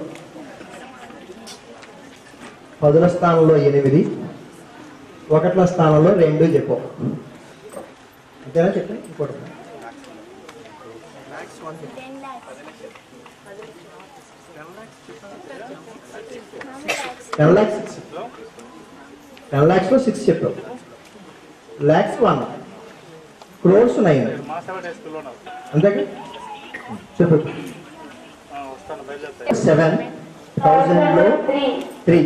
Speaker 2: పదుల స్థానంలో ఎనిమిది ఒకట్ల స్థానంలో రెండు చెప్పు అంతేనా చెప్పండి ఇంకోటి
Speaker 7: ten lakhs
Speaker 2: ten lakhs six ten lakhs లో సిక్స్ చెప్పావు lakhs one crores nine
Speaker 11: master స్కూల్లో ఉన్నారు
Speaker 2: అంతేగా చెప్పు
Speaker 11: ఆ, వస్తాను బయలుదేరుతాను
Speaker 2: సెవెన్ థౌజండ్ లో three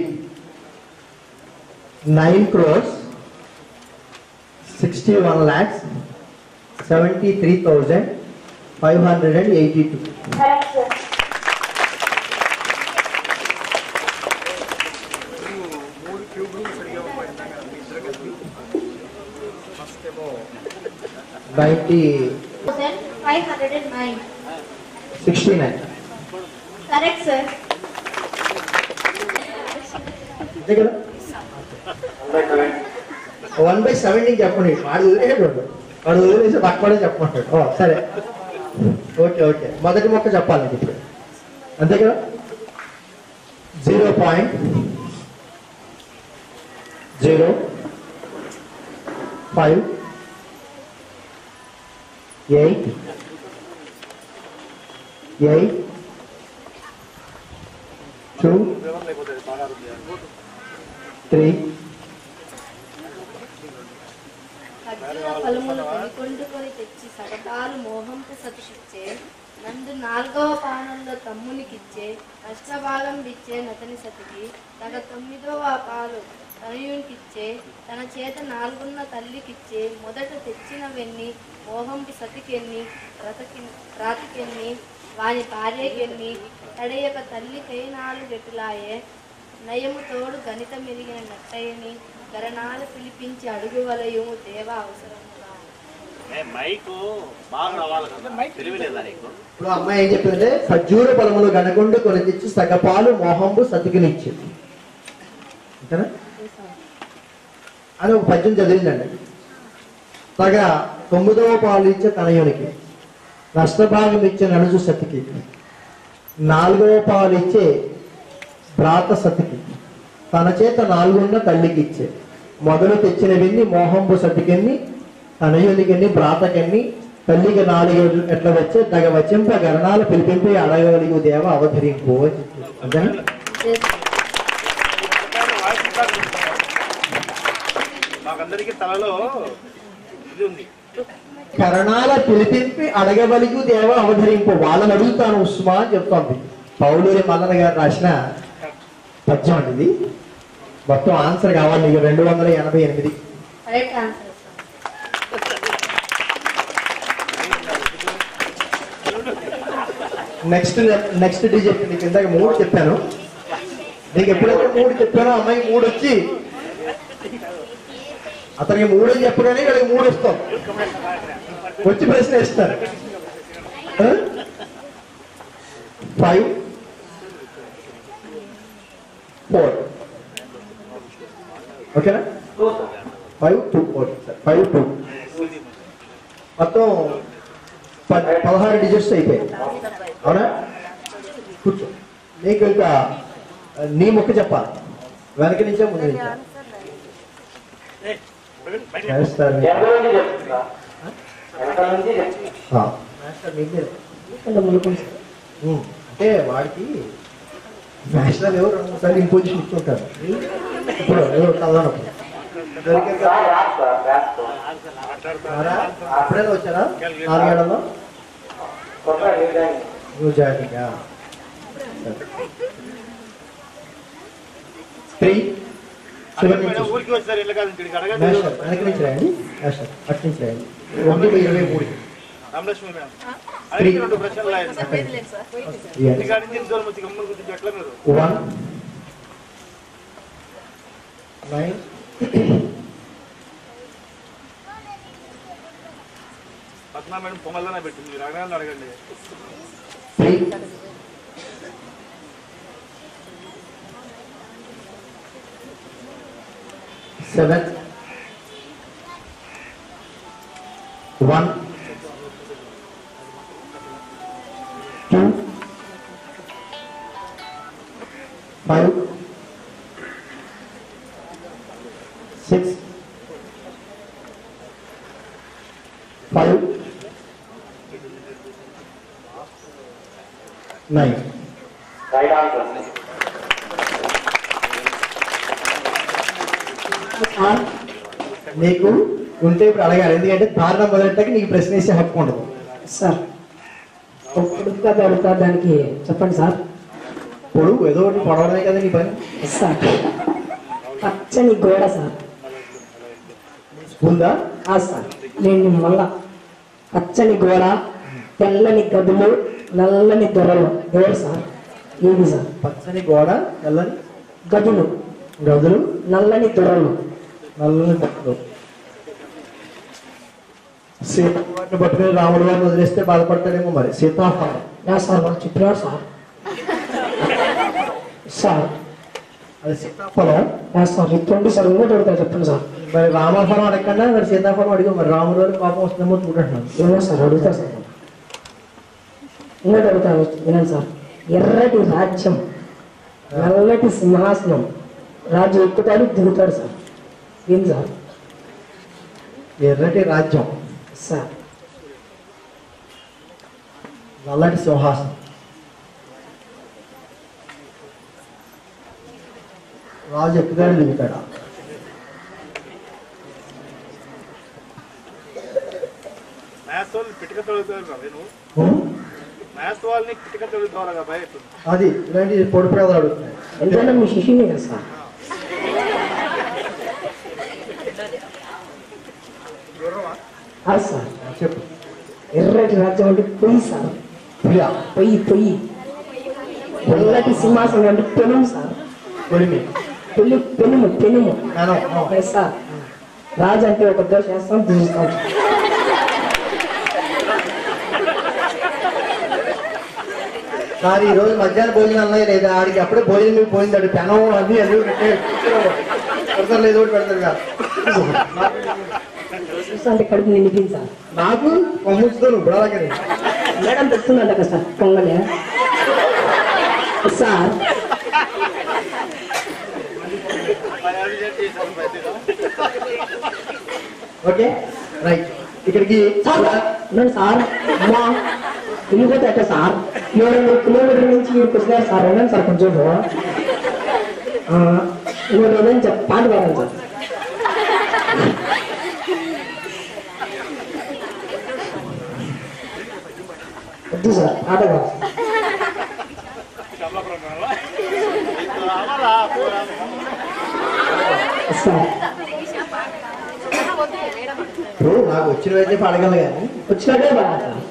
Speaker 2: nine crores sixty one lakhs seventy three thousand five hundred and eighty two
Speaker 9: correct sir
Speaker 12: మూడు క్యూబ్లు సరిగా పోయిందాక ఇద్దరు కలిపి ఫస్ట్ ఏమో
Speaker 2: ninety
Speaker 7: five hundred and nine
Speaker 2: sixty nine
Speaker 7: correct sir
Speaker 2: అంతే కదా వన్ బై సెవెంటీన్ చెప్పండి వాడు వదిలేసాడు వాడు వదిలేసి పక్కడే చెప్పమంటాడు ఓ సరే ఓకే ఓకే మొదటి మొక్క చెప్పాలి నీకు ఇప్పుడు అంతే కదా zero point zero five eight eight two
Speaker 11: వివరణ లేకపోతే బాగా
Speaker 2: త్రీ
Speaker 3: ఖర్జూర ఫలములు కొనుకొండుకొని తెచ్చి సగటాలు మోహంపు సతికిచ్చే నందు నాలుగవ పానంలో తమ్మునికిచ్చే నష్టభాగం విచ్చే నతని సతికి తగ తొమ్మిదవ పాలు తనయునికిచ్చే తన చేత నాలుగున్న తల్లికిచ్చే మొదట తెచ్చినవెన్ని మోహంపి సతికెన్ని రతకి రాతికెన్ని వాని భార్యకెన్ని తడయక తల్లికై నాలుగెటులాయే నయము తోడు గణిత మెరిగిన నట్టయ్యని గరణాలు పిలిపించి అడుగువలయము దేవ అవసరముగా
Speaker 11: మైక్ బాగా రావాలి కదా తెలివిలేదా నీకు
Speaker 2: ఇప్పుడు అమ్మాయి ఏం చెప్పిందంటే ఖర్జూర పొలములు గనగుండు కొని తెచ్చి సగపాలు మోహంబు సతికినిచ్చి అంతేనా అని ఒక పద్యం చదివిందండి సగ తొమ్మిదవ పాలు ఇచ్చే తనయునికి నష్టభాగం ఇచ్చే నడుజు సతికి నాలుగవ పాలు ఇచ్చే భ్రాత సతికి తన చేత నాలుగున్న తల్లికి ఇచ్చే మొదలు తెచ్చినవన్నీ మోహంబు సతికెన్ని తనయునికెన్ని భ్రాతకెన్ని తల్లికి నాలుగు ఎట్లా వచ్చే తగ వచ్చింప గణనాలు పిలిపింపి అడగలిగు దేవ అవధరింపు అని చెప్పారు. అంతేనా
Speaker 11: మాకందరికి తలలో ఇది ఉంది
Speaker 2: కరణాల పిలిపింపి అడగవలిగు దేవ అవధరింపు వాళ్ళని అడుగుతాను ఉస్మా అని చెప్తోంది పౌలూరి మల్లన గారు రాసిన పద్యం అండి ఇది మొత్తం ఆన్సర్ కావాలి నీకు రెండు వందల ఎనభై ఎనిమిది
Speaker 3: correct answer
Speaker 2: next next digit నీకు ఇందాక మూడు చెప్పాను నీకు ఎప్పుడైతే మూడు చెప్పానో అమ్మాయికి మూడు వచ్చి అతనికి మూడు అని చెప్పగానే వీళ్ళకి మూడు ఇస్తాం వచ్చి ప్రశ్న ఇస్తారు ఫైవ్ ఫోర్ ఓకేనా five two four five two మొత్తం ప- పదహారు డిజిట్స్ అయిపోయాయి అవునా కూర్చో నీకు ఇంకా ఆ, నీ ముక్క చెప్పాలి వెనక నుంచే ముందు నుంచే చేస్తారు మీరు.
Speaker 5: వెనక నుంచి చెప్తున్నా వెనక నుంచి చెప్తున్నా
Speaker 2: ఆ. మాస్టర్ మీదే. ఉమ్, అంటే వాడికి నేషనల్ ఎవరు రెండు మూడు సార్లు ఇంపోజిషన్ ఇచ్చుంటారు ఇప్పుడు ఎవరు కలవనప్పుడు దొరికారు కదా?
Speaker 5: సార్ రాస్తా రాస్తా
Speaker 2: రారా? అప్పుడేనా వచ్చారా నాలుగేళ్లలో
Speaker 5: కొత్త న్యూజాయిన్
Speaker 2: నువ్వు జాయినింగా త్రీ సెవెన్
Speaker 11: అక్కడ
Speaker 2: నుంచి
Speaker 11: ఊరికి వచ్చారు ఇల్లు కాదు ఇక్కడికి అడగండి
Speaker 2: నేషనల్ వెనక నుంచి రాయండి నేషనల్ అటు నుంచి రాయండి ఒకటి బై ఇరవై మూడు
Speaker 11: రామలక్ష్మి మేడం అడిగి రెండు ప్రశ్నలు రాయండి
Speaker 2: Yes.
Speaker 11: ఇంటికాడ నుంచి దూరం వచ్చి గమ్మున కూర్చుంటే ఎట్లా మీరు
Speaker 2: వన్ నైన్
Speaker 11: పద్మా మేడం పొంగల్లోనే పెట్టింది మీరు అడగాలని అడగండి
Speaker 2: three seven one two five six five nine
Speaker 5: right answer
Speaker 2: నీకు ఉంటే ఇప్పుడు అడగాలి ఎందుకంటే దారుణం మొదలెట్టాక నీకు ప్రశ్న వేసే హక్కు ఉండదు
Speaker 10: సార్ ఒక పొడుపు కథ అడుగుతా దానికి చెప్పండి సార్
Speaker 2: పొడుగు ఏదో ఒకటి పొడవడమే కదా నీ పని
Speaker 10: సార్ పచ్చని గోడ సార్
Speaker 2: ఉందా
Speaker 10: కాదు సార్ నేను మళ్ళా పచ్చని గోడ తెల్లని గదులు నల్లని దొరలు ఎవరు సార్ ఏది సార్
Speaker 2: పచ్చని గోడ నల్లని
Speaker 10: గదులు
Speaker 2: గదులు
Speaker 10: నల్లని దొరలు
Speaker 2: నల్లని గదులు సీతాఫలాన్ని పట్టుకుని రాముడు వారిని వదిలేస్తే బాధపడతాడేమో మరి సీతాఫలం
Speaker 10: యా సార్ వాళ్ళు చెప్పినారు సార్ సార్
Speaker 2: అది సీతాఫలం
Speaker 10: యా సార్ ఇటువంటి సార్ ఇంకోటి అడుగుతా చెప్పండి సార్
Speaker 2: మరి రామఫలం అడగకుండా మరి సీతాఫలం అడిగి మరి రాముడు వారికి పాపం వస్తుందేమో చూడంటున్నాను
Speaker 10: ఏమో సార్ అడుగుతా సార్ ఇంకోటి అడుగుతా వినండి సార్ ఎర్రటి రాజ్యం నల్లటి సింహాసనం రాజు ఎక్కుతాడు దిగుతాడు సార్ ఏం సార్
Speaker 2: ఎర్రటి రాజ్యం
Speaker 10: సార్
Speaker 2: నల్లటి సింహాసనం రాజు ఎక్కుతాడు దిగుతాడా
Speaker 12: మ్యాథ్స్ వాళ్ళు పిటిక తొలుగుతారు కదా నువ్వు
Speaker 2: హ్మ్?
Speaker 12: మ్యాథ్స్ వాళ్ళని పిటిక తొలుగుతారు కదా భయ
Speaker 2: అది ఇలాంటి పొడి ప్రజలు అడుగుతున్నాయి
Speaker 10: ఎందుకంటే మీ శిష్యుని కదా సార్ కాదు సార్
Speaker 2: చెప్పు
Speaker 10: ఎర్రటి రాజ్యం అంటే పొయ్యి సార్
Speaker 2: పులియా
Speaker 10: పొయ్యి పొయ్యి ఎర్రటి సింహాసనం అంటే పెనుము సార్
Speaker 2: పొలిమి
Speaker 10: పెను పెనుము పెనుము
Speaker 2: మనం
Speaker 10: ఎస్ సార్ రాజు అంటే ఒక దోష చేస్తాం దూస్తాం
Speaker 2: సార్ ఈ రోజు మధ్యాహ్నం భోజనం అన్నాయి లేదా ఆడికి అప్పుడే భోజనం మీకు పోయింది అడు పెనం అన్ని అన్ని పెట్టే పెడతారు లేదు ఒకటి పెడతారు కాదు
Speaker 10: అంటే కడుపు నిండిపోయింది సార్
Speaker 2: నాకు పంపించుతాను ఇప్పుడు అలాగే
Speaker 10: మేడం తెస్తుందంట కదా సార్ పొంగలే సార్
Speaker 2: ఓకే రైట్ ఇక్కడికి
Speaker 10: సార్ ఉండండి సార్ అమ్మా వెళ్ళిపోతే అట్ట సార్ ఏడు వందల కిలోమీటర్ నుంచి ఇక్కడికి వచ్చినారు సార్ ఉండండి సార్ కొంచెం ఆ, ఇంకోటి ఏదైనా చెప్ పాట పాడండి సార్ వద్దు సార్ పాట కాదు సార్
Speaker 2: ఇప్పుడు నాకు వచ్చిన అయితే పాడగలను కానీ
Speaker 10: వచ్చినట్టే పాడాలి సార్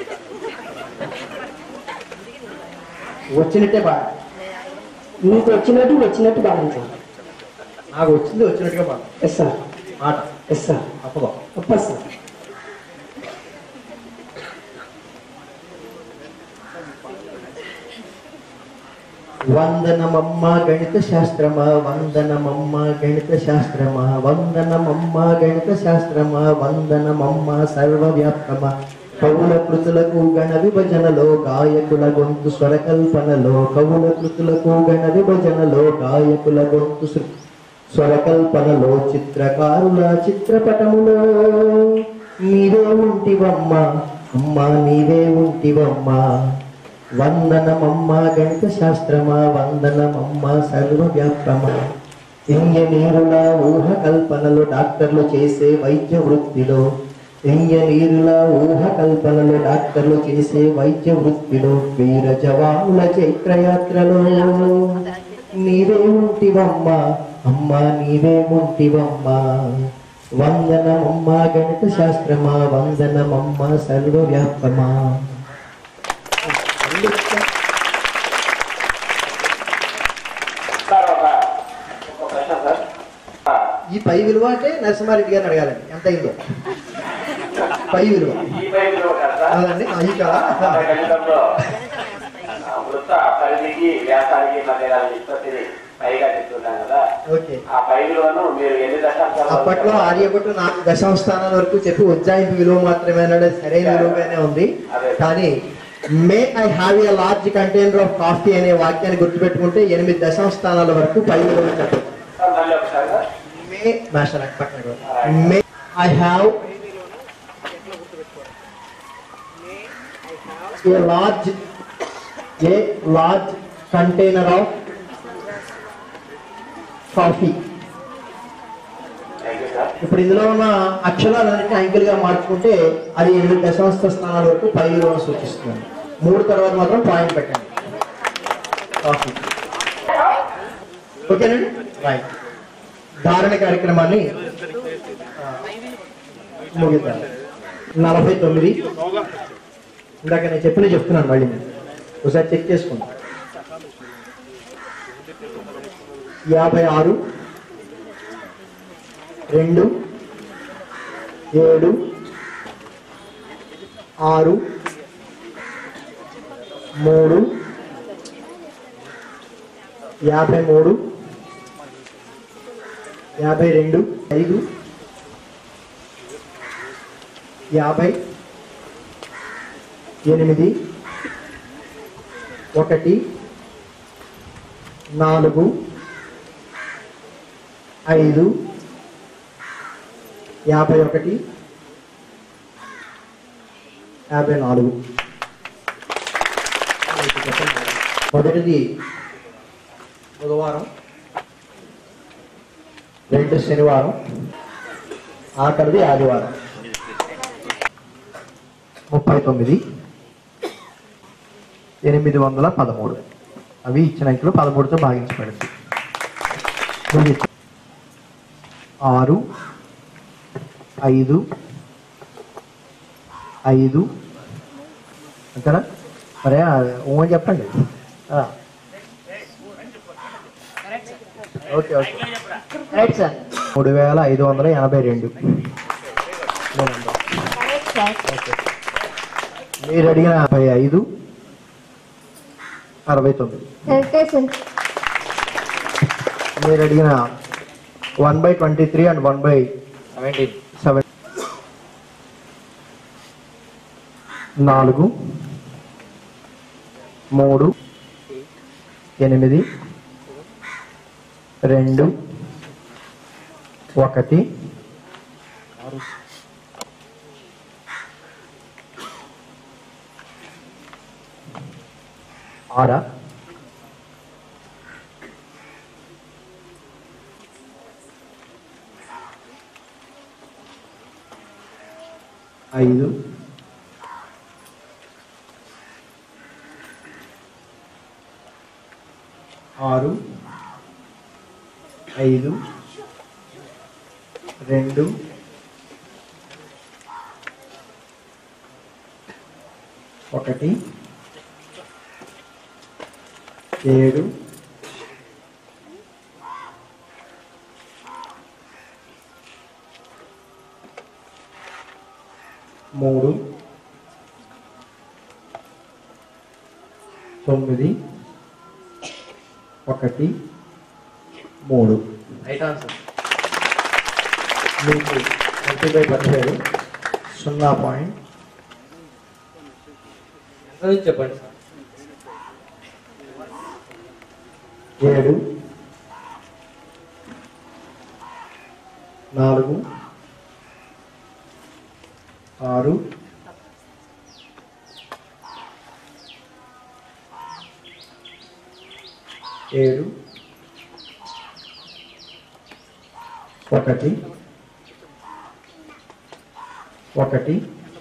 Speaker 2: వచ్చినట్టే పాడ
Speaker 10: మీకు వచ్చినట్టు వచ్చినట్టు పాడండి సార్
Speaker 2: నాకు వచ్చింది వచ్చినట్టుగా పాడ
Speaker 10: ఎస్ సార్
Speaker 2: మాట
Speaker 10: ఎస్ సార్
Speaker 2: తప్పదు
Speaker 10: తప్ప సార్
Speaker 2: వందనమమ్మ గణిత శాస్త్రమా వందనమమ్మ గణిత శాస్త్రమా వందనమమ్మ గణిత శాస్త్రమా వందనమమ్మ సర్వవ్యాప్తమా కవుల కృతులకు గణ విభజనలో గాయకుల గొంతు స్వరకల్పనలో కవుల కృతులకు గణ విభజనలో గాయకుల గొంతు స్వ- స్వరకల్పనలో చిత్రకారుల చిత్రపటములో నీవే ఉంటివమ్మ అమ్మ నీవే ఉంటివమ్మా వందనమమ్మ గణిత శాస్త్రమా వందనమమ్మ సర్వవ్యాప్తమా ఇంజనీరుల ఊహ కల్పనలు డాక్టర్లు చేసే వైద్య వృత్తిలో ఇంజనీరుల ఊహ కల్పనలు డాక్టర్లు చేసే వైద్య వృత్తిలో వీర జవానుల చైత్రయాత్రలో నీవే ఉంటివమ్మ అమ్మ నీవే ఉంటివమ్మ వందనమమ్మ గణిత శాస్త్రమా వందనమమ్మ సర్వవ్యాప్తమా
Speaker 5: సార్ ఒక ఒక ప్రశ్న సార్ ఆ,
Speaker 2: ఈ పై విలువ అంటే నరసింహారెడ్డి గారిని అడగాలండి ఎంత అయిందో పై విలువ
Speaker 5: ఈ పైపులో కదా సార్
Speaker 2: అదండి ఆ, ఈ కాదా
Speaker 5: మన గణితంలో ఆ, వృత్త పరిధికి వ్యాసానికి మధ్య గల నిష్పత్తిని పైగా చెప్తున్నాం కదా
Speaker 2: ఓకే
Speaker 5: ఆ పై విలువను మీరు ఎన్ని దశాంశాలు
Speaker 2: అప్పట్లో ఆర్యభట్టు నాలుగు దశాంశ స్థానాల వరకు చెప్పి ఉజ్జాయింపు విలువ మాత్రమే అన్నాడు సరైన విలువగానే ఉంది కానీ may I have a large container of coffee అనే వాక్యాన్ని గుర్తుపెట్టుకుంటే ఎనిమిది దశాంశ స్థానాల వరకు పై విలువ చెప్పండి
Speaker 5: సార్ మళ్ళీ ఒకసారి సార్
Speaker 2: మే మాస్టర్ పక్కన కూడా. May I have a large a large container of coffee ఇప్పుడు ఇందులో ఉన్న అక్షరాలన్నింటినీ అంకెల్ గా మార్చుకుంటే అది ఎనిమిది దశాంశ స్థానాల వరకు పై విలువను సూచిస్తుంది మూడు తర్వాత మాత్రం పాయింట్ పెట్టండి కాఫీ ఓకేనండి రైట్ ధారణ కార్యక్రమాన్ని ఆ, ముగిద్దాం నలభై తొమ్మిది ఇందాక నేను చెప్పిన చెప్తున్నాను మళ్ళీ నేను. ఒకసారి చెక్ చేసుకోండి యాభై ఆరు రెండు ఏడు ఆరు మూడు యాభై మూడు యాభై రెండు ఐదు యాభై ఎనిమిది ఒకటి నాలుగు ఐదు యాభై ఒకటి యాభై నాలుగు మొదటిది బుధవారం రెండు శనివారం ఆఖరిది ఆదివారం ముప్పై తొమ్మిది ఎనిమిది వందల పదమూడు అవి ఇచ్చిన అంకెలు పదమూడుతో భాగించబడింది ముగించు. ఆరు ఐదు ఐదు అంతేనా మరే ఊ అని చెప్పండి ఆ. ఓకే ఓకే
Speaker 4: రైట్ సార్
Speaker 2: మూడు వేల ఐదు వందల ఎనభై రెండు ఓకే. మీరు అడిగిన యాభై ఐదు అరవై తొమ్మిది మీరు అడిగిన one by twenty three and one by
Speaker 8: seventeen
Speaker 2: seven నాలుగు మూడు ఎనిమిది రెండు ఒకటి ఆరా ఐదు ఆరు ఐదు రెండు ఒకటి ఏడు మూడు తొమ్మిది ఒకటి మూడు
Speaker 8: రైట్ ఆన్సర్
Speaker 2: మీకు మల్టిప్లై పదివేలు సున్నా పాయింట్
Speaker 8: ఎంత నుంచి చెప్పండి సార్
Speaker 2: ఏడు నాలుగు ఆరు ఏడు ఒకటి ఒకటి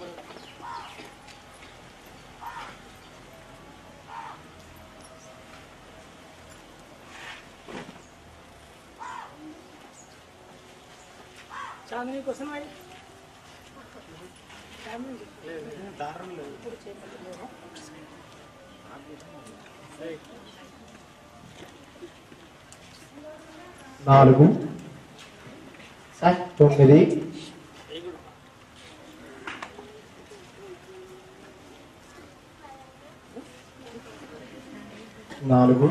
Speaker 10: చాందిని క్వశ్చన్ మరి
Speaker 2: నాలుగు తొమ్మిది నాలుగు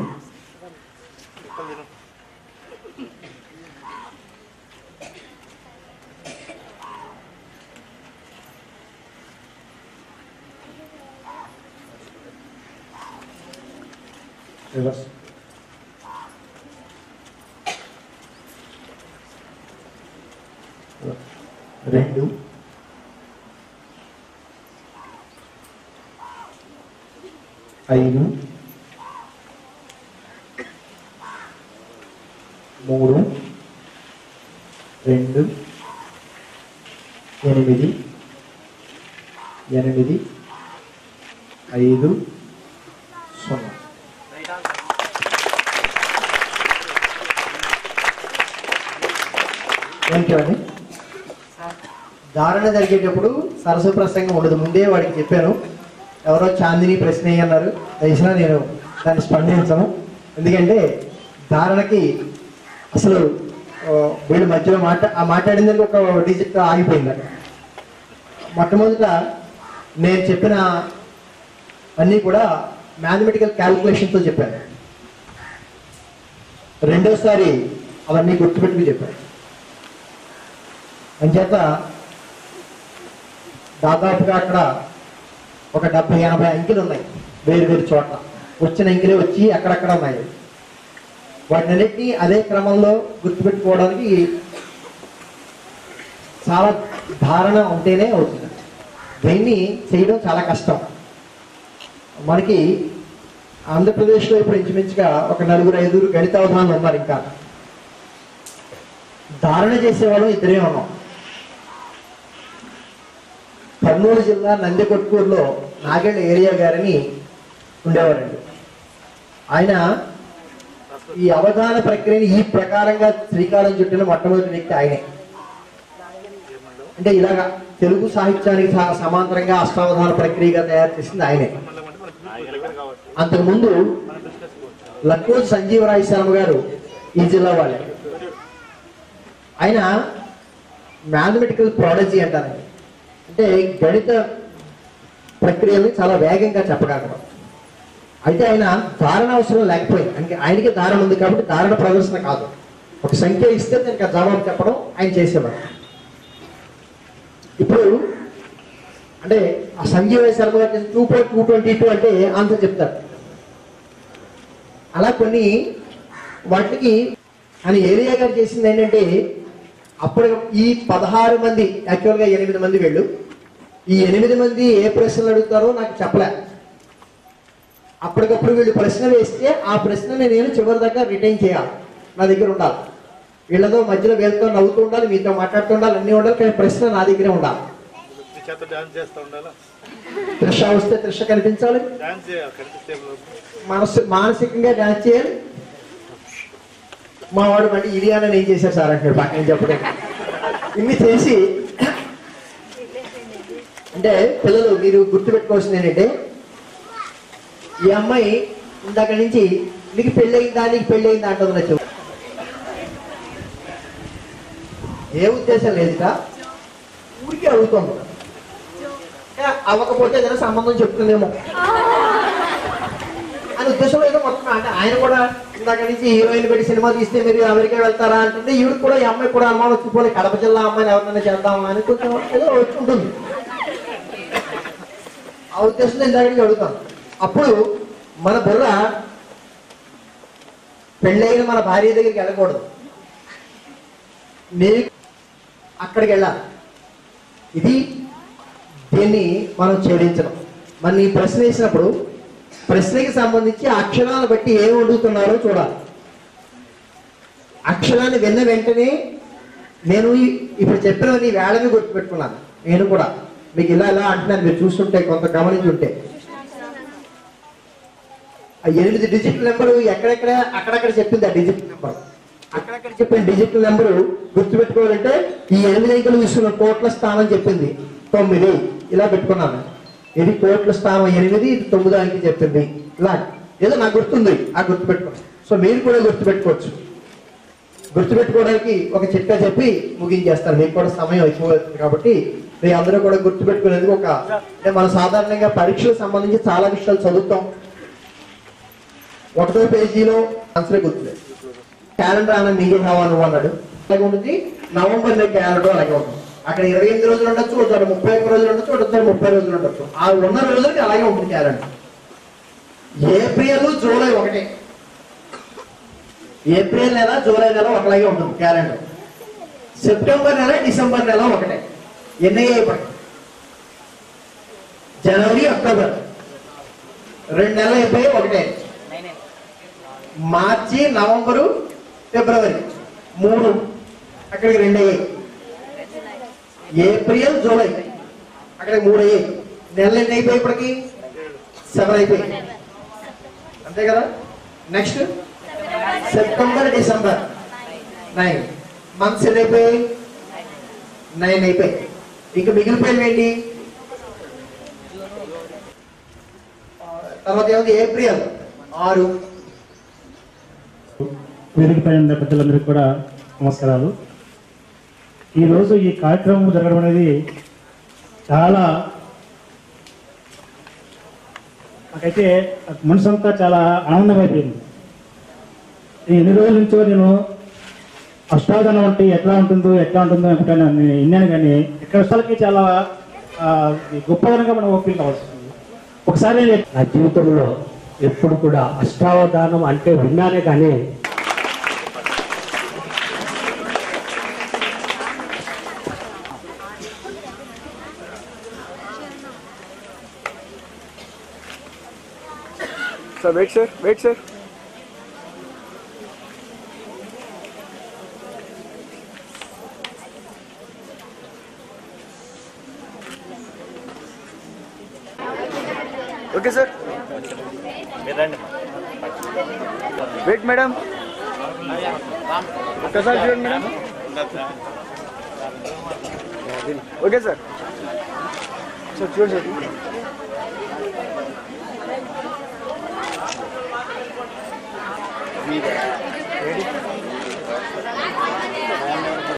Speaker 2: రివర్స్ రెండు ఐదు మూడు రెండు ఎనిమిది ఎనిమిది ఐదు సున్నా థ్యాంక్ యూ అండి ధారణ జరిగేటప్పుడు సరస ప్రసంగం ఉండదు ముందే వాడికి చెప్పాను ఎవరో చాందిని ప్రశ్న అన్నారు దయచేసి నేను దాన్ని స్పందించను ఎందుకంటే ధారణకి అసలు ఆ, వీళ్ళ మధ్యలో మాట ఆ మాట్లాడిందని ఒక డిజిట్ ఆగిపోయింది అక్కడ మొట్టమొదట నేను చెప్పిన అన్నీ కూడా మ్యాథమెటికల్ క్యాలిక్యులేషన్తో చెప్పాను రెండోసారి అవన్నీ గుర్తుపెట్టుకు చెప్పాను అంచేత దాదాపుగా అక్కడ ఒక డెబ్బై ఎనభై అంకెలు ఉన్నాయి వేరు వేరు చోట్ల వచ్చిన అంకెలే వచ్చి అక్కడక్కడ ఉన్నాయి వాటినన్నిటినీ అదే క్రమంలో గుర్తుపెట్టుకోవడానికి చాలా ధారణ ఉంటేనే అవుతుంది దీన్ని చేయడం చాలా కష్టం మనకి ఆంధ్రప్రదేశ్లో ఇప్పుడు ఇంచుమించుగా ఒక నలుగురు ఐదుగురు గణిత అవధానాలు ఉన్నారు ఇంకా ధారణ చేసేవాళ్ళం ఇద్దరే ఉన్నాం కర్నూలు జిల్లా నందికొట్కూరులో నాగేళ్ళ ఏరియా గారని ఉండేవారండి ఆయన ఈ అవధాన ప్రక్రియని ఈ ప్రకారంగా శ్రీకారం చుట్టిన మొట్టమొదటి వ్యక్తి ఆయనే అంటే ఇలాగా తెలుగు సాహిత్యానికి స- సమాంతరంగా అష్టావధాన ప్రక్రియగా తయారు చేసింది ఆయనే అంతకుముందు లక్నో సంజీవరాయ శర్మ గారు ఈ జిల్లా వాళ్ళే ఆయన మ్యాథమెటికల్ ప్రాడజీ అంటారండి అంటే గణిత ప్రక్రియల్ని చాలా వేగంగా చెప్పగలరు అయితే ఆయన ధారణ అవసరం లేకపోయింది అంటే ఆయనకి ధారణ ఉంది కాబట్టి ధారణ ప్రదర్శన కాదు ఒక సంఖ్య ఇస్తే దానికి ఆ జవాబు చెప్పడం ఆయన చేసేవారు ఇప్పుడు అంటే ఆ సంజీవ శర్మ గారు two point two twenty two అంటే ఆన్సర్ చెప్తారు అలా కొన్ని వాటికి ఆయన ఏరియా గారు చేసింది ఏంటంటే అప్పుడు ఈ పదహారు మంది యాక్చువల్గా ఎనిమిది మంది వెళ్ళు ఈ ఎనిమిది మంది ఏ ప్రశ్నలు అడుగుతారో నాకు చెప్పలే అప్పటికప్పుడు వీళ్ళు ప్రశ్న వేస్తే ఆ ప్రశ్నని నేను చివరి దాకా రిటైన్ చేయాలి నా దగ్గర ఉండాలి వీళ్ళతో మధ్యలో వీళ్ళతో నవ్వుతూ ఉండాలి మీతో మాట్లాడుతూ ఉండాలి అన్నీ ఉండాలి కానీ ప్రశ్న నా దగ్గరే ఉండాలి
Speaker 11: మీ చేత డాన్స్ చేస్తూ ఉండాలా
Speaker 2: త్రిష వస్తే త్రిష కనిపించాలి
Speaker 11: డాన్స్ చేయాలి కనిపిస్తే
Speaker 2: మనసు మానసికంగా డాన్స్ చేయాలి మా వాడు మళ్ళీ ఇది అని ఏం చేశారు సార్ అంటాడు పక్కన చెప్పడం ఇన్ని చేసి అంటే పిల్లలు మీరు గుర్తుపెట్టుకోవాల్సింది ఏంటంటే ఈ అమ్మాయి ఇందాక నుంచి నీకు పెళ్ళయిందా నీకు పెళ్ళయిందా అంటుంది నా చెవు ఏ ఉద్దేశం లేదుగా ఊరికే అడుగుతుంది ఏ, అవ్వకపోతే ఏదైనా సంబంధం చెప్తుందేమో అని ఉద్దేశం ఏదో మొత్తం అంటే ఆయన కూడా ఇందాక నుంచి హీరోయిన్ పెట్టి సినిమా తీస్తే మీరు అమెరికా వెళ్తారా అంటుంటే ఈవిడ కూడా ఈ అమ్మాయి కూడా అనుమానం వచ్చిపోలే కడప జిల్లా అమ్మాయిని ఎవరినైనా చేద్దామా అని కొంచెం ఏదో వచ్చి ఉంటుంది ఆ ఉద్దేశంతో ఇందాక నుంచి అడుగుతాం అప్పుడు మన బుర్ర పెళ్ళైన మన భార్య దగ్గరికి వెళ్ళకూడదు మీరు అక్కడికి వెళ్ళాలి ఇది దీన్ని మనం ఛేదించడం మన ఈ ప్రశ్న వేసినప్పుడు ప్రశ్నకి సంబంధించి ఆ అక్షరాలను బట్టి ఏం అడుగుతున్నారో చూడాలి అక్షరాన్ని విన్న వెంటనే నేను ఈ- ఇప్పుడు చెప్పినవన్నీ వేళని గుర్తుపెట్టుకున్నాను నేను కూడా మీకు ఇలా ఇలా అంటున్నాను మీరు చూస్తుంటే కొంత గమనించుంటే ఆ ఎనిమిది డిజిట్ నెంబరు ఎక్కడెక్కడ అక్కడక్కడ చెప్పింది ఆ డిజిట్ నెంబర్ అక్కడక్కడ చెప్పిన డిజిట్ నెంబరు గుర్తుపెట్టుకోవాలంటే ఈ ఎనిమిది అంకెలు తీసుకున్న కోట్ల స్థానం చెప్పింది తొమ్మిది ఇలా పెట్టుకున్నాను ఇది కోట్ల స్థానం ఎనిమిది ఇది తొమ్మిదో అంకె చెప్పింది ఇలా ఏదో నాకు గుర్తుంది ఆ గుర్తుపెట్టుకోండి సో మీరు కూడా గుర్తుపెట్టుకోవచ్చు గుర్తుపెట్టుకోవడానికి ఒక చిట్కా చెప్పి ముగించేస్తాను మీకు కూడా సమయం ఎక్కువ అవుతుంది కాబట్టి మీ అందరూ కూడా గుర్తుపెట్టుకునేందుకు ఒక అంటే మనం సాధారణంగా పరీక్షలకు సంబంధించి చాలా విషయాలు చదువుతాం ఒకటో పేజీలో ఆన్సరే గుర్తులేదు క్యాలెండర్ అన్న నీకే కావాలి నువ్వు అన్నాడు అలాగే ఉంటుంది నవంబర్ నెల క్యాలెండర్ అలాగే ఉంటుంది అక్కడ ఇరవై ఎనిమిది రోజులు ఉండొచ్చు ఒకసారి ముప్పై ఒక్క రోజులు ఉండొచ్చు ఒకసారి ముప్పై రోజులు ఉండొచ్చు ఆ ఉన్న రోజులకి అలాగే ఉంటుంది క్యాలెండర్ ఏప్రిల్ జూలై ఒకటే ఏప్రిల్ నెల జూలై నెల ఒకలాగే ఉంటుంది క్యాలెండర్ సెప్టెంబర్ నెల డిసెంబర్ నెల ఒకటే ఎన్ని అయిపోయి జనవరి అక్టోబర్ రెండు నెలలు అయిపోయి ఒకటే మార్చి నవంబరు ఫిబ్రవరి మూడు అక్కడికి రెండు అయ్యాయి ఏప్రిల్ జూలై అక్కడికి మూడు అయ్యాయి నెలలు ఎన్ని అయిపోయి ఇప్పటికి సెవెన్ అయిపోయి అంతే కదా next September December nine months ఎన్ని అయిపోయాయి నైన్ అయిపోయి ఇంకా మిగిలిపోయినవి ఏంటి తర్వాత ఏముంది ఏప్రిల్ ఆరు
Speaker 13: వేదిక పైన ఉన్న పెద్దలందరికీ కూడా నమస్కారాలు ఈరోజు ఈ కార్యక్రమం జరగడం అనేది చాలా నాకైతే మనసంతా చాలా ఆనందమైపోయింది ఈ ఎన్ని రోజుల నుంచో నేను అష్టాదనం అంటే ఎట్లా ఉంటుందో ఎట్లా ఉంటుందో అనుకుంటాను నేను విన్నాను కానీ ఇక్కడ అసలుకి చాలా ఆ, గొప్పదనంగా మనం ఫీల్ కావాల్సి వస్తుంది ఒకసారి
Speaker 14: నా జీవితంలో ఎప్పుడు కూడా అష్టావధానం అంటే విన్నానే కానీ
Speaker 12: sir wait sir wait sir okay sir
Speaker 11: మీరు రండి
Speaker 12: వెయిట్ మేడం ఒక్కసారి చూడండి మేడం ఓకే సార్ సార్ చూడండి సార్
Speaker 11: రెడీ